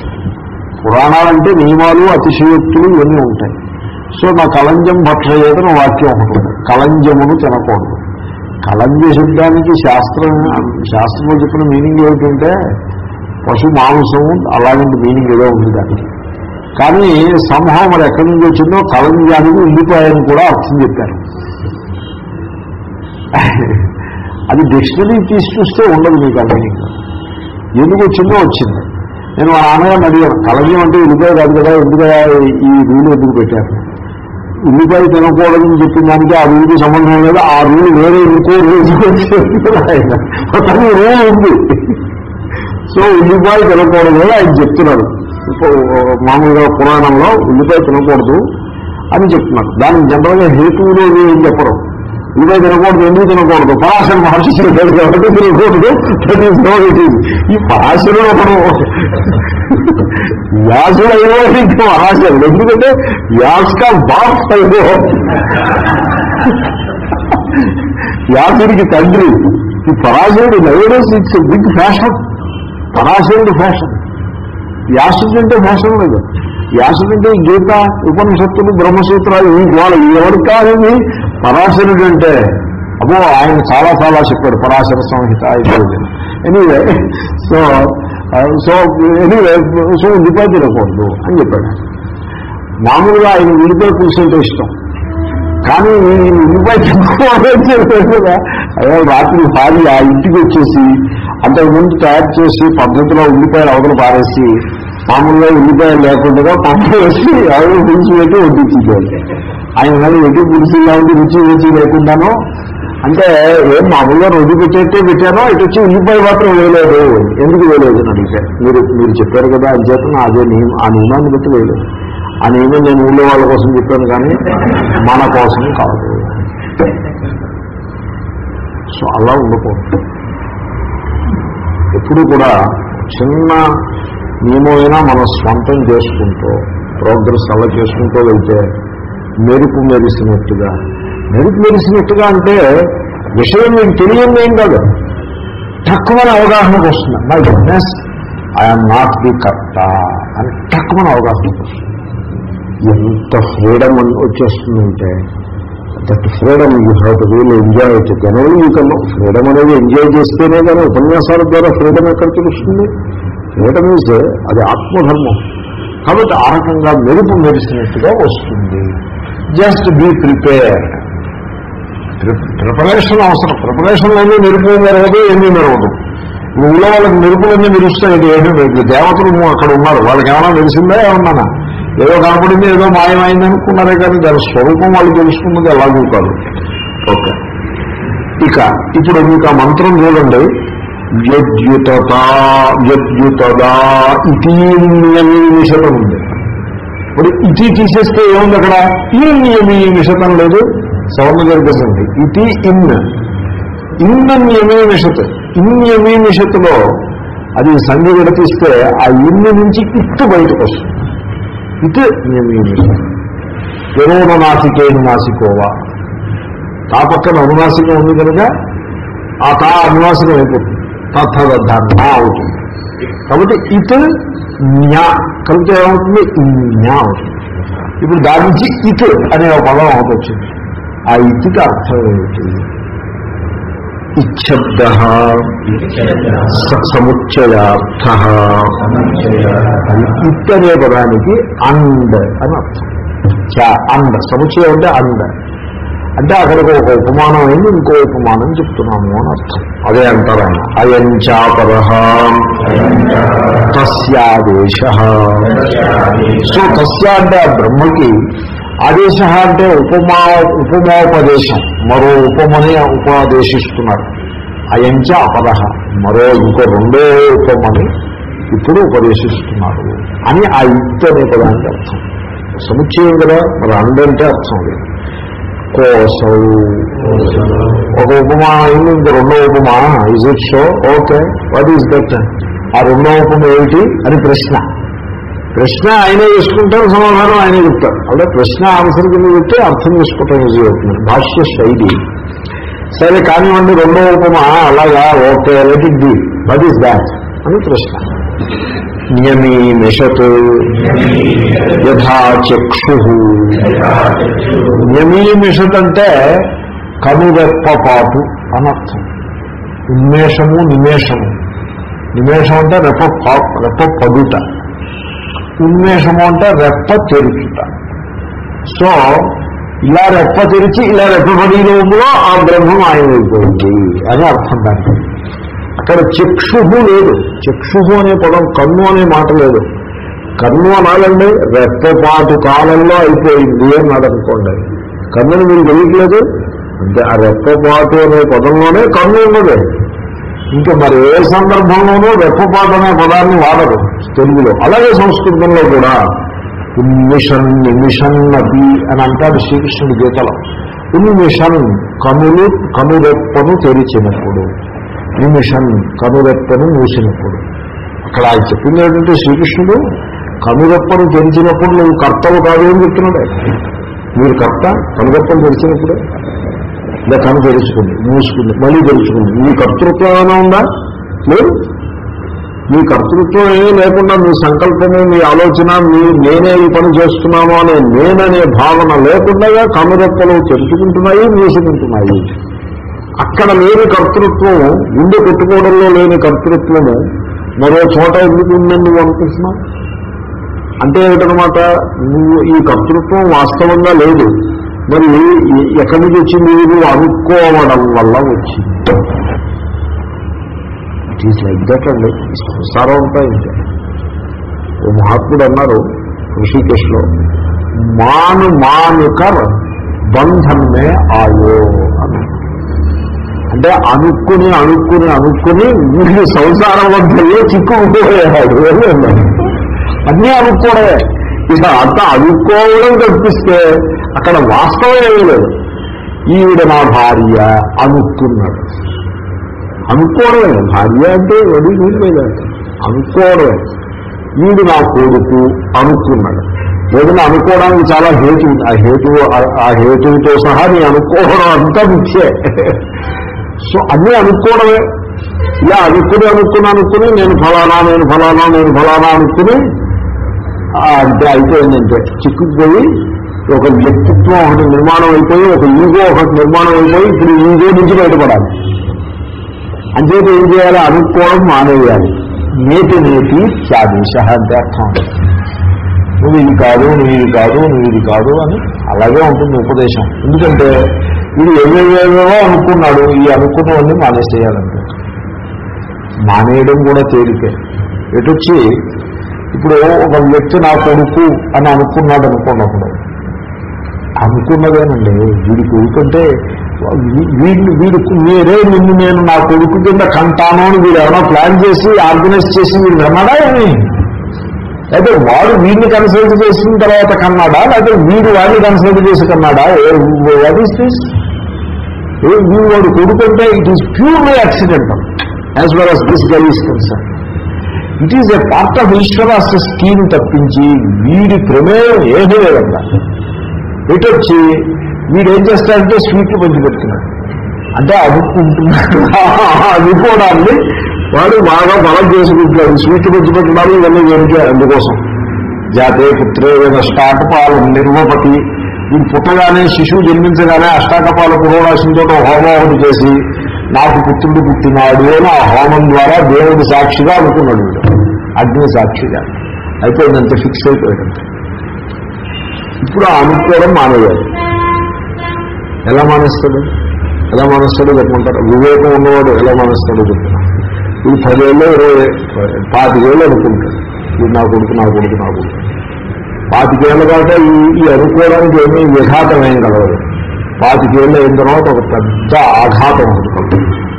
పురాణాలంటే నియమాలు అతిశయోక్తులు ఇవన్నీ ఉంటాయి సో నా కలంజం భక్షయేతని వాక్యం ఒకటి ఉంది కలంజమును తినకూడదు కలంజ శబ్దానికి శాస్త్రం శాస్త్రంలో చెప్పిన మీనింగ్ ఏమిటంటే పశు మాంసము అలాంటి మీనింగ్ ఏదో ఉంది దానికి కానీ సంభవం మరి ఎక్కడి నుంచి వచ్చిందో కలంజానికి ఉండిపోయాయని కూడా అర్థం చెప్పారు అది డిక్షనరీ తీసి చూస్తే ఉండదు మీకు ఆ మీనింగ్ ఎందుకు వచ్చిందో వచ్చింది నేను మా నాన్నగారిని అడిగాను కలంజం అంటే ఉల్లిపాయ కాదు కదా ఎందుకు ఈ రూల్ ఎందుకు పెట్టారు ఉల్లిపాయ తినకూడదని చెప్పిన దానికి ఆ రూల్కి సంబంధం లేదు ఆ రూల్ వేరే ఇంకో రూల్ ఆయన మొత్తానికి రూల్ ఉంది సో ఉల్లిపాయ తినకూడదు ఆయన చెప్తున్నారు ఇప్పుడు మామూలుగా పురాణంలో ఉల్లిపాయ తినకూడదు అని చెప్తున్నారు దానికి జనరల్గా హేతువులు అవి ఏం చెప్పరు ఉల్లిపాయ తినకూడదు ఎందుకు తినకూడదు పరాశర మహర్షి చెప్పాడు కాబట్టి తినకూడదు that is no it is ఈ పరాశరుడు ఒకడు వ్యాసుడు అయ్యో ఇంకా పరాశరుడు ఎందుకంటే వ్యాస్క బాప్ అయ్యో వ్యాసుడికి తండ్రి ఈ పరాశరుడు నైడస్ ఇట్స్ బిగ్ ఫ్యాషన్ పరాశరుడు ఫ్యాషన్ వ్యాసుడు అంటే ఫ్యాషన్ లేదు వ్యాసుడు అంటే గీత ఉపనిషత్తులు బ్రహ్మసూత్రాలు ఈ గోళ ఎవరు కాదని పరాశరుడు అంటే అబ్బో ఆయన చాలా చాలా చెప్పాడు పరాశర సంహిత ఇది anyway so so anyway so ఉల్లిపాయ తినకూడదు అని చెప్పాడు మామూలుగా ఆయన ఉల్లిపాయ పులుసు అంటే ఇష్టం కానీ నేను ఉల్లిపాయ తినకూడదని చెప్పాడు కదా అదే రాత్రి భార్య ఆ ఇంటికి వచ్చేసి అంతకుముందు తయారు చేసి పద్ధతిలో ఉల్లిపాయలు అవతల పారేసి మామూలుగా ఉల్లిపాయలు లేకుండా పప్పు వేసి ఎవరు పులుసు పెట్టి వడ్డించాడు ఆయన మరి ఎటు పులుసు ఇలాంటి రుచి రుచి లేకుండానో అంటే ఏం మామూలుగా రోజు పెట్టేట్టే పెట్టానో ఇటు వచ్చి ఉల్లిపాయ మాత్రం వేయలేదు ఎందుకు వేయలేదు అని అడిగారు మీరు మీరు చెప్పారు కదా అని చేత అదే నియమం ఆ నియమాన్ని బట్టి వేయలేదు ఆ నియమం నేను ఊళ్ళో వాళ్ళ కోసం చెప్పాను కానీ మన కోసం కాదు సో అలా ఉండకూడదు ఎప్పుడు కూడా చిన్న నియమమైనా మన స్వంతం చేసుకుంటూ ప్రోగ్రెస్ అలా చేసుకుంటూ వెళ్తే మెరుపు మెరిసినట్టుగా మెరుపు మెరిసినట్టుగా అంటే విషయం మీకు తెలియంది ఏం కాదు తక్కువన అవగాహనకు వస్తుంది my goodness I'm not the కర్త అని తక్కువన అవగాహనకు వస్తుంది ఎంత ఫ్రీడమ్ వచ్చేస్తుందంటే that freedom you have to real enjoy it general you కన్నా ఫ్రీడమ్ అనేది ఎంజాయ్ చేస్తేనే కానీ ఉపన్యాసాల ద్వారా ఫ్రీడమ్ ఎక్కడ తెలుస్తుంది ఫ్రీడమ్ ఈజ్ అది ఆత్మధర్మం కాబట్టి ఆ రకంగా మెరుపు మెరిసినట్టుగా వస్తుంది జస్ట్ బీ ప్రిపేర్ ప్రిపరేషన్ అవసరం ప్రిపరేషన్ అన్నీ నిరుపులు మెరవదు ఏమీ మెరవదు ఊళ్ళో వాళ్ళకి నిరుపులన్నీ మెరుస్తాయి ఏంటో దేవతలు అక్కడ ఉన్నారు వాళ్ళకి ఏమైనా తెలిసిందా ఏమన్నా ఏదో కనపడింది ఏదో మాయమైంది అనుకున్నారే కానీ దాని స్వరూపం వాళ్ళు తెలుసుకున్నది ఎలాగూ కాదు ఓకే ఇక ఇప్పుడు మీకు ఆ మంత్రం చూడండి వ్యద్యుతత వ్యద్యుతదా ఇతి నియమీషతం ఉంది ఇప్పుడు ఇతి తీసేస్తే ఏముంది అక్కడ ఈ నియమీ నిషతం లేదు సవర్ణ జరిగేసండి ఇతి ఇన్ ఇన్న నియమీ నిషత్ ఇన్యమీ నిషత్తులో అది సంధి విడతీస్తే ఆ ఇన్ని నుంచి ఇట్టు బయటకు వస్తుంది ఇటు నియమీ నిషత్ ఎరువున నాసికేను నాసికోవా తా పక్కన అనునాసికం ఉంది కనుక ఆ తా అనునాసికం అయిపోతుంది తథదద్ధ అవుతుంది కాబట్టి ఇత్ న్యా కలిపితే ఏమవుతుంది న్యా అవుతుంది ఇప్పుడు దాని నుంచి ఇత్ అనే ఒక పదం ఒకటి వచ్చింది ఆ ఇతికి అర్థం ఏమిటి ఇచ్చబ్ద సముచ్చయార్థ ఇత్ అనే పదానికి అండ్ అని అర్థం చ అండ్ సముచ్చయం అంటే అండ్ అంటే అక్కడికి ఒక ఉపమానం అయింది ఇంకో ఉపమానం చెప్తున్నాము అని అర్థం అదే అంటారు ఆయన అయం చాపర తస్యాదేశ సో తస్య అంటే ఆ బ్రహ్మకి ఆదేశ అంటే ఉపమా ఉపమోపదేశం మరో ఉపమని ఉపదేశిస్తున్నారు అయంచ అపర మరో ఇంకో రెండో ఉపమని ఇప్పుడు ఉపదేశిస్తున్నారు అని ఆ యుక్తి అనే పదానికి అర్థం సముచ్చయం కదా మరి అండంటే అర్థం లేదు కోసం ఒక ఉపమా అయింది ఇంక రెండో ఉపమా is it so okay what is that ఆ రెండో ఉపమ ఏమిటి అని ప్రశ్న ప్రశ్న ఆయనే చేసుకుంటారు సమాధానం ఆయనే చెప్తారు అంటే ప్రశ్న ఆన్సర్ కింద చెప్తే అర్థం చేసుకోవటం ఈజీ అవుతుంది భాష్య శైలి సరే కానివ్వండి రెండో ఉపమా అలాగా okay let it be what is that అని ప్రశ్న నియమీ మిషత్ యథా చక్షు నియమీమిషత్ అంటే కనురెప్పపాటు అనర్థం ఉన్మేషము నిమేషము నిమేషం అంటే రెప్ప పా- రెప్ప పడుట ఉన్మేషము అంటే రెప్ప తెరుచుట సో ఇలా రెప్ప తెరిచి ఇలా రెప్పపడి రూపంలో ఆ బ్రహ్మం ఆయనైపోయింది అని అర్థం దానికి అక్కడ చక్షుహు లేదు చక్షుహు అనే పదం కన్ను అనే మాట లేదు కన్ను అనాలండి రెప్పపాటు కాలంలో అయిపోయింది అన్నాడు అనుకోండి కన్నుని మీరు తెలియట్లేదు అంటే ఆ రెప్పపాటు అనే పదంలోనే కన్ను ఉన్నది ఇంకా మరి ఏ సందర్భంలోనూ రెప్పపాటు అనే పదాన్ని వాడరు తెలుగులో అలాగే సంస్కృతంలో కూడా ఉన్మిషన్ నిమిషన్ నది అని అంటాడు శ్రీకృష్ణుడి గీతలో ఉన్మిషన్ కనులు కనురెప్పను తెరిచినప్పుడు నిమిషన్ కనురెప్పను మూసినప్పుడు అక్కడ ఆయన చెప్పింది ఏంటంటే శ్రీకృష్ణుడు కనురెప్పను తెరిచినప్పుడు నువ్వు కర్తవు కాదు అని చెప్తున్నాడే మీరు కర్త కనురెప్పను తెరిచినప్పుడే ఇలా కను తెరుచుకుంది మూసుకుంది మళ్ళీ తెరుచుకుంది మీ కర్తృత్వం ఏమైనా ఉందా లేదు మీ కర్తృత్వం ఏమీ లేకుండా మీ సంకల్పము మీ ఆలోచన మీ నేనే ఈ పని చేస్తున్నాను అనే నేననే భావన లేకుండా కనురెప్పలు తెరుచుకుంటున్నాయి మూసుకుంటున్నాయి అక్కడ లేని కర్తృత్వం గుండె పెట్టుకోవడంలో లేని కర్తృత్వము మరో చోట ఎందుకు ఉందని నువ్వు అనుకుంటున్నావు అంటే ఏమిటనమాట నువ్వు ఈ కర్తృత్వం వాస్తవంగా లేదు మరి ఈ- ఎక్కడి నుంచి వచ్చింది నువ్వు అనుకోవడం వల్ల వచ్చింది ఇట్ ఈస్ లైక్ దట్ అండి ఈ సంసారం అంతా ఇంతే ఓ మహాత్ముడు అన్నారు ఋషికేశ్లో మాను మానుకర్ బంధన్మే ఆయో అన్నారు అంటే అనుకుని అనుకుని అనుకుని వీళ్ళు సంసార మధ్యలో చిక్కుకుపోయాడు అని అన్నారు అన్నీ అనుకోవడమే ఇక అంత అనుకోవడం కల్పిస్తే అక్కడ వాస్తవం ఏమీ లేదు ఈవిడ నా భార్య అనుకున్నాడు అనుకోవడమే భార్య అంటే వడి వీళ్ళు అనుకోవడమే వీడు నా కొడుకు అనుకున్నాడు ఏదైనా అనుకోవడానికి చాలా హేతు ఉంది. ఆ హేతు ఆ హేతువుతో సహా నీ అనుకోవడం అంతా మిచ్చే సో అన్నీ అనుకోవడమే ఇలా అనుకుని అనుకుని అనుకుని నేను ఫలానా నేను ఫలానా నేను ఫలానా అనుకుని ఆ, అంతే అయిపోయిందంటే చిక్కుకుపోయి ఒక వ్యక్తిత్వం ఒకటి నిర్మాణం అయిపోయి ఒక ఈగో ఒకటి నిర్మాణం అయిపోయి ఇప్పుడు ఈగో నుంచి బయటపడాలి అంచేత ఏం చేయాలి అనుకోవడం మానేయాలి నేతి నేతి త్యాదేశ అంటే అర్థం నువ్వు ఇది కాదు నువ్వు ఇది కాదు నువ్వు ఇది కాదు అని అలాగే ఉంటుంది ఉపదేశం ఎందుకంటే వీడు ఏవేవేవో అనుకున్నాడు ఈ అనుకున్నవన్నీ మానేసేయాలంటే మానేయడం కూడా తేలికే ఎటొచ్చి ఇప్పుడు ఒక వ్యక్తి నా కొడుకు అని అనుకున్నాడు అనుకున్నప్పుడు అనుకున్నదేనండి వీడి కొడుకు అంటే వీడిని వీడు మీరే నిన్ను నేను నా కొడుకు కింద కంటాను అని వీడు ఏమైనా ప్లాన్ చేసి ఆర్గనైజ్ చేసి వీడు కన్నాడా ఏమి అయితే వాడు వీడిని కన్సల్ట్ చేసిన తర్వాత కన్నాడా లేకపోతే వీడు వాడిని కన్సల్ట్ చేసి కన్నాడా వాట్ ఈస్ దిస్ వీడు వాడు కొడుకుంటే it is purely accidental as well as this guy is concern it is a part of Ishwara's scheme తప్పించి వీడి ప్రమేయం ఏమీ లేదక్కడ ఇటొచ్చి వీడు ఏం చేస్తాడంటే స్వీట్లు పంచిపెడుతున్నాడు అంటే అడుక్కుంటున్నాడు అనుకోవడాన్ని వాడు బాగా బలం చేసుకుంటున్నాడు స్వీట్లు పంచిపెట్టడాలు ఇవన్నీ వెనుక అందుకోసం జాతే పుత్రే అష్టాకపాలు నిర్వపతి వీడు పుట్టగానే శిశువు జన్మించగానే అష్టాకపాల పురోడాశంతో హోమం ఒకటి చేసి నాకు పుత్రుడు పుట్టినాడు అని ఆ హోమం ద్వారా దేవుడి సాక్షిగా అనుకున్నాడు వీడు అగ్ని సాక్షిగా అయిపోయిందంత ఫిక్స్ అయిపోయాడంటే ఇప్పుడు ఆ అనుకోవడం మానేయాలి ఎలా మానేస్తాడు ఎలా మానేస్తాడో చెప్పమంటారు వివేకం ఉన్నవాడు ఎలా మానేస్తాడో చెప్తున్నా వీడు పదేళ్ళు ఇరవై పాతికేళ్ళు అనుకుంటాడు వీడు నా కొడుకు నా కొడుకు నా కొడుకు పాతికేళ్ళు కాబట్టి ఈ ఈ అనుకోవడానికి ఏమీ విఘాతం ఏం కలవదు పాతికేళ్ళు అయిన తర్వాత ఒక పెద్ద ఆఘాతం ఉంటుంది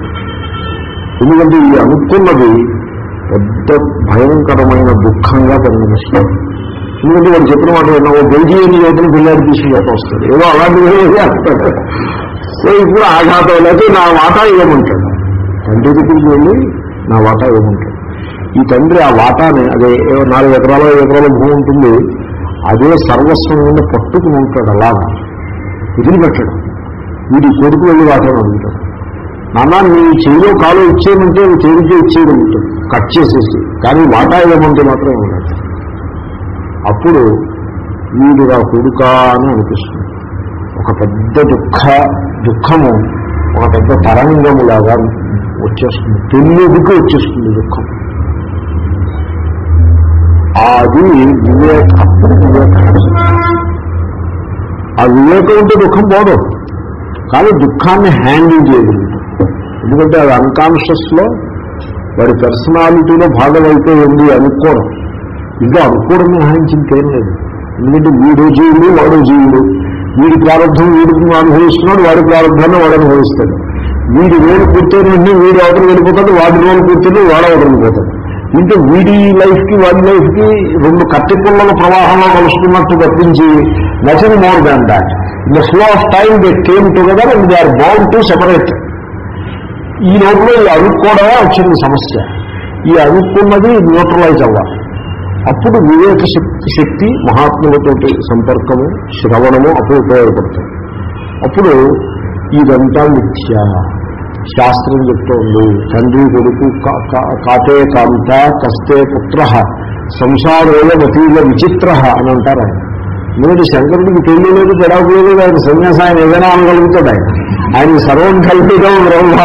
ఎందుకంటే ఈ అనుకున్నది పెద్ద భయంకరమైన దుఃఖంగా పరిగణిస్తుంది ఎందుకంటే వాడు చెప్పిన మాట విన్నా ఓ బెల్జియన్ యువతను పిల్లాడి తీసుకుని వస్తాడు ఏదో అలాంటివి చేస్తాడు సో ఇప్పుడు ఆఘాతం లేకపోతే నా వాటా ఇవ్వమంటాడు తండ్రి దగ్గరికి వెళ్ళి నా వాటా ఇవ్వమంటాడు ఈ తండ్రి ఆ వాటాని అదే ఏవో నాలుగు ఎకరాల ఐదు ఎకరాల భూమి ఉంటుంది అదే సర్వస్వం మీద పట్టుకుని ఉంటాడు అలాగా వదిలిపెట్టడం వీడి కొడుకు వెళ్ళి వాటాను అడుగుతాడు నాన్న నీ చెయ్యిలో కాలు ఇచ్చేయమంటే చెయ్యికి ఇచ్చేయగలుగుతాడు కట్ చేసేసి కానీ వాటా ఇవ్వమంటే మాత్రం ఉండదు అప్పుడు వీడు నా కొడుక అని అనిపిస్తుంది ఒక పెద్ద దుఃఖ దుఃఖము ఒక పెద్ద తరంగములాగా వచ్చేస్తుంది పెళ్ళికి వచ్చేస్తుంది దుఃఖం అది వివేక అప్పుడు వివేక ఆ వివేకం ఉంటే దుఃఖం పోదు కానీ దుఃఖాన్ని హ్యాండిల్ చేయగలుగుతాం ఎందుకంటే అది అన్కాన్షియస్ లో వాడి పర్సనాలిటీలో భాగం అయిపోయింది అనుకోవడం ఇంకా అనుకోవడం మినహాయించింకేం లేదు ఎందుకంటే వీడు జీవుడు వాడు జీవుడు వీడి ప్రారంభం వీడికి అనుభవిస్తున్నాడు వాడి ప్రారంభాన్ని వాడు అనుభవిస్తాడు వీడి రోలు పూర్తయిన వెంటనే వీడు అవతలు వెళ్ళిపోతాడు వాడి రోలు పూర్తయిన వాడు అవతలు వెళ్ళిపోతాడు ఇంకా వీడి లైఫ్కి వాడి లైఫ్కి రెండు కత్తి పుల్లల ప్రవాహంలో కలుసుకున్నట్టు తప్పించి nothing more than that in the flow of time they came together and they are bound to separate ఈ లోపల ఈ అనుకోవడమే వచ్చింది సమస్య ఈ అనుకున్నది న్యూట్రలైజ్ అవ్వాలి అప్పుడు వివేక శక్తి శక్తి మహాత్ములతోటి సంపర్కము శ్రవణము అప్పుడు ఉపయోగపడతాయి అప్పుడు ఇదంతా మిథ్య శాస్త్రం చెప్తోంది తండ్రి కొడుకు కా- కా- కాతే కాంత కస్తే పుత్ర సంసారోయ మతీల విచిత్ర అని అంటారు ఆయన ఎందుకంటే శంకరుడికి పెళ్లి లేదు పెడాకు లేదు ఆయన సన్యాసం ఆయన ఏదైనా అనగలుగుతాడు ఆయన ఆయన సర్వం కల్పితం బ్రహ్మ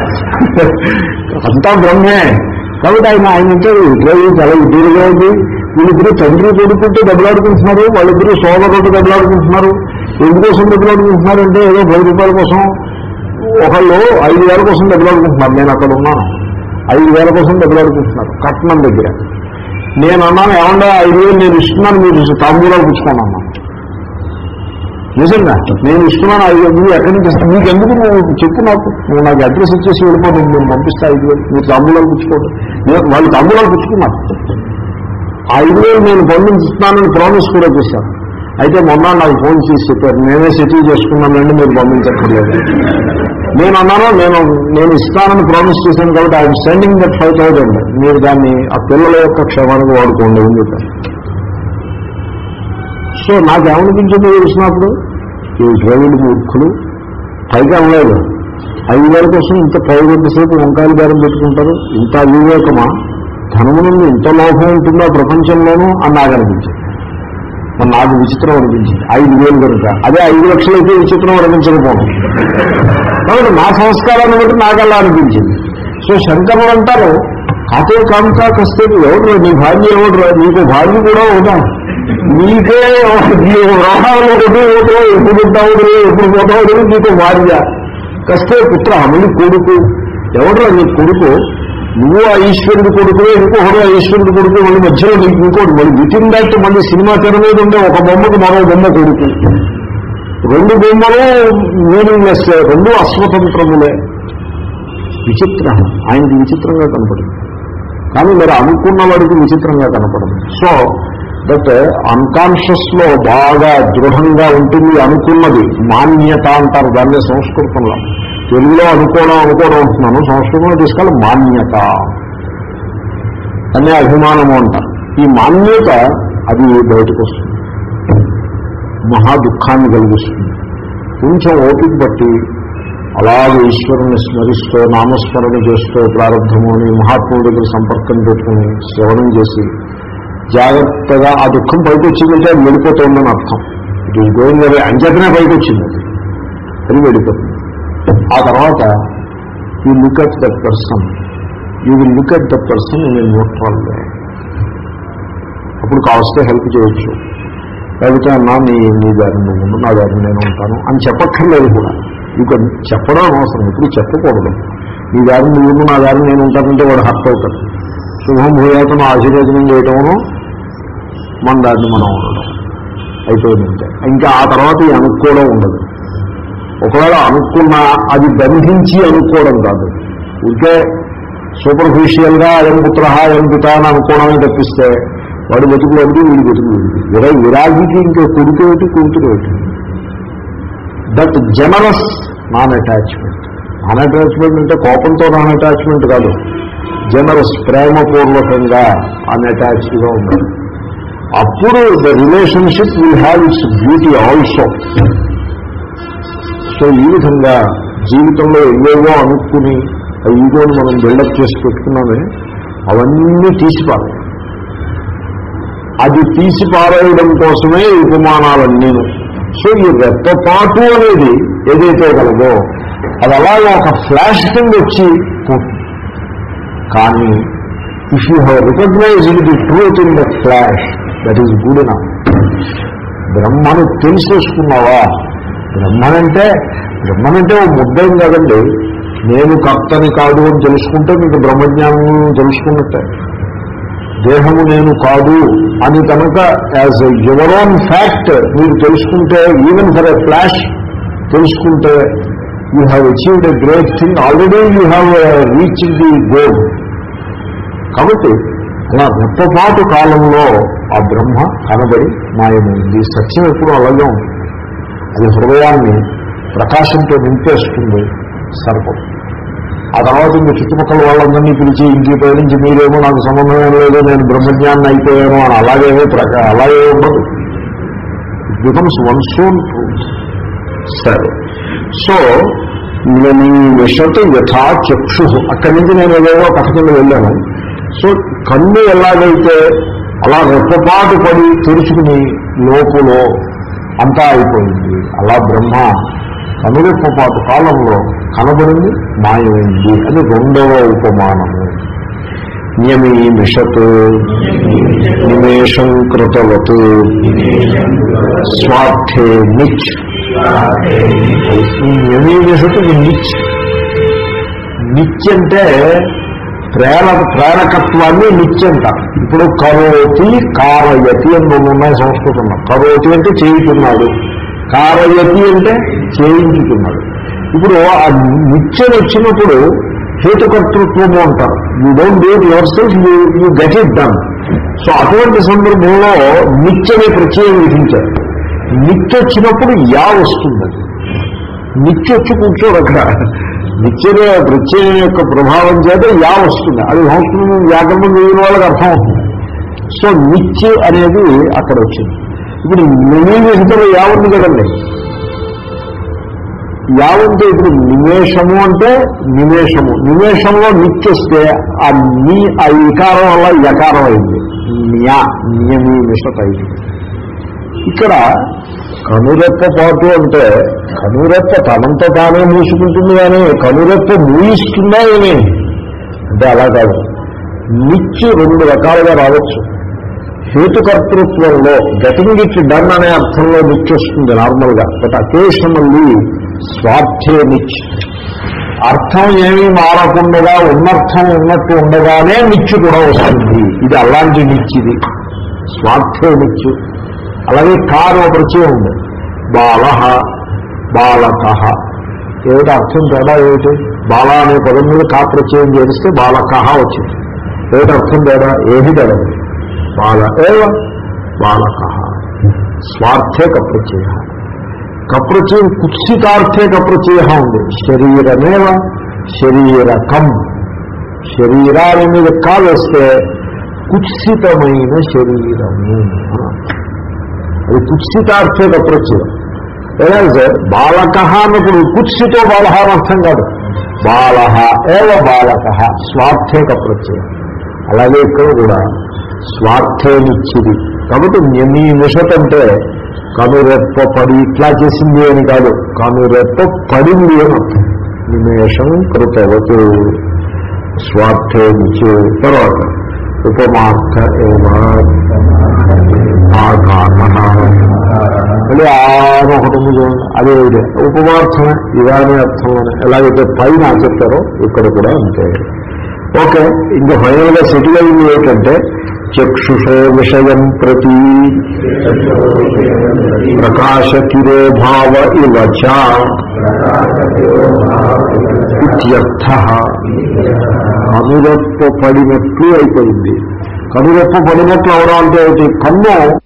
అంతా బ్రహ్మే కాబట్టి ఆయన ఆయన అంటే ఇద్దరు చాలా ఇద్దరుగా ఉంది వీళ్ళిద్దరు తండ్రి కొడుకుంటే దెబ్బలాడుకుంటున్నారు వాళ్ళిద్దరూ సోదరుడు దెబ్బలాడుకుంటున్నారు ఎందుకోసం దెబ్బలాడుకుంటున్నారు అంటే ఏదో పది రూపాయల కోసం ఒకళ్ళు ఐదు వేల కోసం దెబ్బలాడుకుంటున్నారు నేను అక్కడ ఉన్నాను ఐదు వేల కోసం దెబ్బలాడుకుంటున్నారు కట్నం దగ్గర నేను అన్నాను ఏమన్నా ఐదు వేలు నేను ఇస్తున్నాను మీరు తాంబూలాలు పుచ్చుకున్నాను నిజంగా నేను ఇస్తున్నాను ఐదు వేలు నువ్వు ఎక్కడి నుంచి ఇస్తాను నీకు ఎందుకు నువ్వు చెప్పు నాకు నువ్వు నాకు అడ్రస్ ఇచ్చేసి వెళ్ళిపోను నేను పంపిస్తా ఐదు వేలు మీరు తాంబూలాలు పుచ్చుకోండి నేను వాళ్ళు తాంబూలాలు పుచ్చుకున్నారు ఆ ఐదు వేలు నేను పంపించిస్తున్నానని ప్రామిస్ కూడా చేశాను అయితే మొన్న నాకు ఫోన్ చేసి చెప్పారు నేనే సెటిల్ చేసుకున్నానండి మీరు పంపించక్కర్లేదు నేను అన్నాను నేను నేను ఇస్తానని ప్రామిస్ చేశాను కాబట్టి I'm sending that five thousand మీరు దాన్ని ఆ పిల్లల యొక్క క్షమానికి వాడుకోండి అని చెప్పారు సో నాకేమనిపించిందో తెలిసినప్పుడు ఈ ద్రవిడు మూర్ఖులు పైగా అనలేదు ఐదు వేల కోసం ఇంత పైగొంతసేపు వంకాయలు బేరం పెట్టుకుంటారు ఇంత అవివేకమా ధనము నుండి ఇంత లోపం ఉంటుందా ప్రపంచంలోనూ అని నాకు అనిపించింది మరి నాకు విచిత్రం అనిపించింది ఐదు వేలు కనుక అదే ఐదు లక్షలు అయితే విచిత్రం అనిపించకపోవడం కాబట్టి నా సంస్కారాన్ని బట్టి నాకు అలా అనిపించింది సో శంకరులు అంటారు కాతే కాంతా కస్తే ఎవడు నీ భార్య ఎవడు నీకు భార్య కూడా ఉందా నీకే ఈ వ్రహాలు ఒకటి ఒకటో ఎప్పుడు ఉంటావు ఎప్పుడు పోతావు నీకు భార్య కస్తే పుత్ర మళ్ళీ కొడుకు ఎవడో నీ కొడుకు నువ్వు ఆ ఈశ్వరుడు కొడుకు ఇంకొకడు ఆ ఈశ్వరుడు కొడుకు మళ్ళీ మధ్యలో నీకు ఇంకోటి మళ్ళీ వితిన్ దట్ మళ్ళీ సినిమా తెర మీద ఉండే ఒక బొమ్మకు మరో బొమ్మ కొడుకు రెండు బొమ్మలు మీనింగ్లెస్ రెండు అస్వతంత్రములే విచిత్రం ఆయనకి విచిత్రంగా కనపడింది కానీ మీరు అనుకున్న వాడికి విచిత్రంగా కనపడదు సో దట్ అన్కాన్షియస్ లో బాగా దృఢంగా ఉంటుంది అనుకున్నది మాన్యత అంటారు దాన్ని సంస్కృతంలో తెలుగులో అనుకోవడం అనుకోవడం అంటున్నాను సంస్కృతంలో తీసుకెళ్ళి మాన్యత అనే అభిమానము అంటారు ఈ మాన్యత అది బయటకు వస్తుంది మహా దుఃఖాన్ని కలిగిస్తుంది కొంచెం ఓపిక బట్టి అలాగే ఈశ్వరుని స్మరిస్తూ నామస్మరణ చేస్తూ ప్రారంభము అని మహాత్ముల దగ్గర సంపర్కం పెట్టుకుని శ్రవణం చేసి జాగ్రత్తగా ఆ దుఃఖం పైకి వచ్చిందంటే అది వెళ్ళిపోతుందని అర్థం ఇట్ ఈస్ గోయింగ్ అవే అంచేతనే పైకి వచ్చింది అది అది వెళ్ళిపోతుంది ఆ తర్వాత you look at that person you will look at that person in neutral way అప్పుడు కావస్తే హెల్ప్ చేయొచ్చు లేకపోతే అన్నా నీ నీ దారి నువ్వు ఉండు, నా దారి నేను ఉంటాను అని చెప్పక్కర్లేదు కూడా ఇక చెప్పడం అవసరం ఇప్పుడు చెప్పకూడదు నీ దారి నువ్వు ఉండు, నా దారి నేను ఉంటానంటే వాడు హర్ట్ అవుతాడు శుభం భూయాతను ఆశీర్వచనం చేయటమును మన దారిని మనం ఉండడం అయిపోయిందంటే ఇంకా ఆ తర్వాత ఈ అనుకోవడం ఉండదు ఒకవేళ అనుకున్నా అది బంధించి అనుకోవడం కాదు ఊరికే సూపర్ఫిషియల్ గా అయం పుత్ర అయం పిత అని అనుకోవడమే తప్పిస్తే వాడు బతుకులు ఒకటి వీడి బతుకులు ఒకటి విరా విరాగికి ఇంకా కొడుకు ఒకటి కూతురు ఒకటి that generous non attachment non attachment అంటే కోపంతో నాన్ అటాచ్మెంట్ కాదు జనరస్ ప్రేమపూర్వకంగా అన్అటాచ్డ్గా ఉండాలి అప్పుడు the relationship will have its beauty also so ఈ విధంగా జీవితంలో ఏవేవో అనుకుని ఆ ఈగోని మనం బిల్డప్ చేసి పెట్టుకున్నామే అవన్నీ తీసిపారాయి అది తీసి పారేయడం కోసమే ఈ ఉపమానాలన్నీ సో ఈ రెప్పపాటు అనేది ఏదైతే కలదో అది అలాగే ఒక ఫ్లాష్ కింద వచ్చి పోతుంది. కానీ if you have recognised the truth in the flash that is good నా బ్రహ్మను తెలిసేసుకున్నావా బ్రహ్మనంటే బ్రహ్మనంటే ఓ ముద్దేం కాదండి నేను కర్తని కాదు అని తెలుసుకుంటే మీకు బ్రహ్మజ్ఞానం తెలుసుకున్నట్టే దేహము నేను కాదు అని కనుక యాజ్ యువర్ ఓన్ ఫ్యాక్ట్ మీరు తెలుసుకుంటే ఈవెన్ ఫర్ ఎ ఫ్లాష్ తెలుసుకుంటే you have achieved a great thing already you have reach the goal కాబట్టి అలా రెప్పపాటు కాలంలో ఆ బ్రహ్మ కనబడి మాయమైంది సత్యం ఎప్పుడు అలాగే ఉంది అది హృదయాన్ని ప్రకాశంతో నింపేస్తుంది సర్పం ఆ తర్వాత ఇంక చుట్టుపక్కల వాళ్ళందరినీ పిలిచి ఇంటి పై నుంచి మీరేమో నాకు సంబంధం ఏం లేదు నేను బ్రహ్మజ్ఞాన్ని అయిపోయాను అని అలాగేమో ప్రకా అలాగే ఉండదు it becomes one's own truth సరే సో నేను ఈ విషయంతో యథా చక్షు అక్కడి నుంచి నేను ఏదేవో కథ కింద వెళ్ళాను సో కన్ను ఎలాగైతే అలా రెప్పపాటు పడి తెరుచుకుని లోపులో అంతా అయిపోయింది అలా బ్రహ్మ కనురెప్పపాటు కాలంలో కనబడింది మాయమైంది అది రెండవ ఉపమానము నియమీమిషత్ నిమేషం కృతవత్ స్వార్థే నిచ్ ఈ నియమీమిషత్ నిచ్ నిచ్ అంటే ప్రేర ప్రేరకత్వాన్ని నిత్యంట ఇప్పుడు కరోతి కారయతి అని రెండు ఉన్నాయి సంస్కృతంలో కరోతి అంటే చేయుతున్నాడు కారయతి అంటే చేయించుతున్నాడు ఇప్పుడు ఆ నిత్యం వచ్చినప్పుడు హేతుకర్తృత్వము అంటారు you don't do it yourself you you get it done so అటువంటి సందర్భంలో నిత్యమే ప్రత్యయం విధించారు నిత్య వచ్చినప్పుడు యా వస్తుంది నిత్య వచ్చి కూర్చోడు అక్కడ నిత్యమే ప్రత్యయం యొక్క ప్రభావం చేత యా వస్తుంది అది సంస్కృతం వ్యాకరణం తెలియని వాళ్ళకి అర్థం అవుతుంది సో నిత్య అనేది అక్కడ వచ్చింది ఇప్పుడు నిమిషంలో యా ఉంది కదండి యావంటే ఇప్పుడు నిమేషము అంటే నిమేషము నిమేషంలో నిత్యస్తే ఆ నీ ఆ ఇకారం వల్ల యకారం అయింది న్యా నియమీమిషత అయింది ఇక్కడ కనురెప్ప పాటు అంటే కనురెప్ప తనంత తానే మూసుకుంటుంది కానీ కనురెప్ప మూయిస్తుందా ఏమి అంటే అలా కాదు నిత్య రెండు రకాలుగా రావచ్చు హేతుకర్తృత్వంలో గెటింగ్ ఇట్ డన్ అనే అర్థంలో నిచ్ వస్తుంది నార్మల్గా బట్ అకేషనల్లీ స్వార్థే నిచ్ అర్థం ఏమీ మారకుండా ఉన్నర్థం ఉన్నట్టు ఉండగానే నిచ్చు కూడా వస్తుంది ఇది అలాంటి నిచ్చిది స్వార్థే నిచ్చు అలాగే కారు ఒక ప్రత్యయం ఉంది బాలహ బాలక ఏమిటి అర్థం తేడా ఏమిటి బాల అనే పదం మీద కా ప్రత్యయం చేస్తే బాలకహ వచ్చింది ఏమిటి అర్థం తేడా ఏది తేడా బాల ఏవ బాలక స్వార్థే కప్రత్యయ కప్రచయం కుత్సితార్థే కప్రచయ ఉంది శరీరమేవ శరీరకం శరీరాల మీద కావేస్తే కుత్సితమైన శరీరము అది కుత్సితార్థే కప్రచయం ఏదైనా బాలక అన్నప్పుడు కుత్సితో బాలహ అని అర్థం కాదు బాలహ ఏవ బాలక స్వార్థే కప్రచయం అలాగే ఇక్కడ కూడా స్వార్థేనిచ్చిది కాబట్టి నీ మిషత్ అంటే కనురెప్ప పడి ఇట్లా చేసింది అని కాదు కనురెప్ప పడింది అని అర్థం నిమేషం కృతవతు స్వార్థేనిచ్చు తర్వాత ఉపమార్థ ఏవా ఆకార మళ్ళీ ఆరు ఒకటి ఉంది చూడండి అదే ఇదే ఉపమార్థమే ఇదాని అర్థం అని ఎలాగైతే పైన చెప్పారో ఇక్కడ కూడా అంతే ఓకే ఇంకా ఫైనల్ గా సెటిల్ అయింది ఏంటంటే చక్షుషో విషయం ప్రతి ప్రకాశ తిరోభావ ఇవ చ ఇత్యర్థ కనురెప్ప పడినట్లు అయిపోయింది కనురెప్ప పడినట్లు అవడం అంటే ఏమిటి కన్ను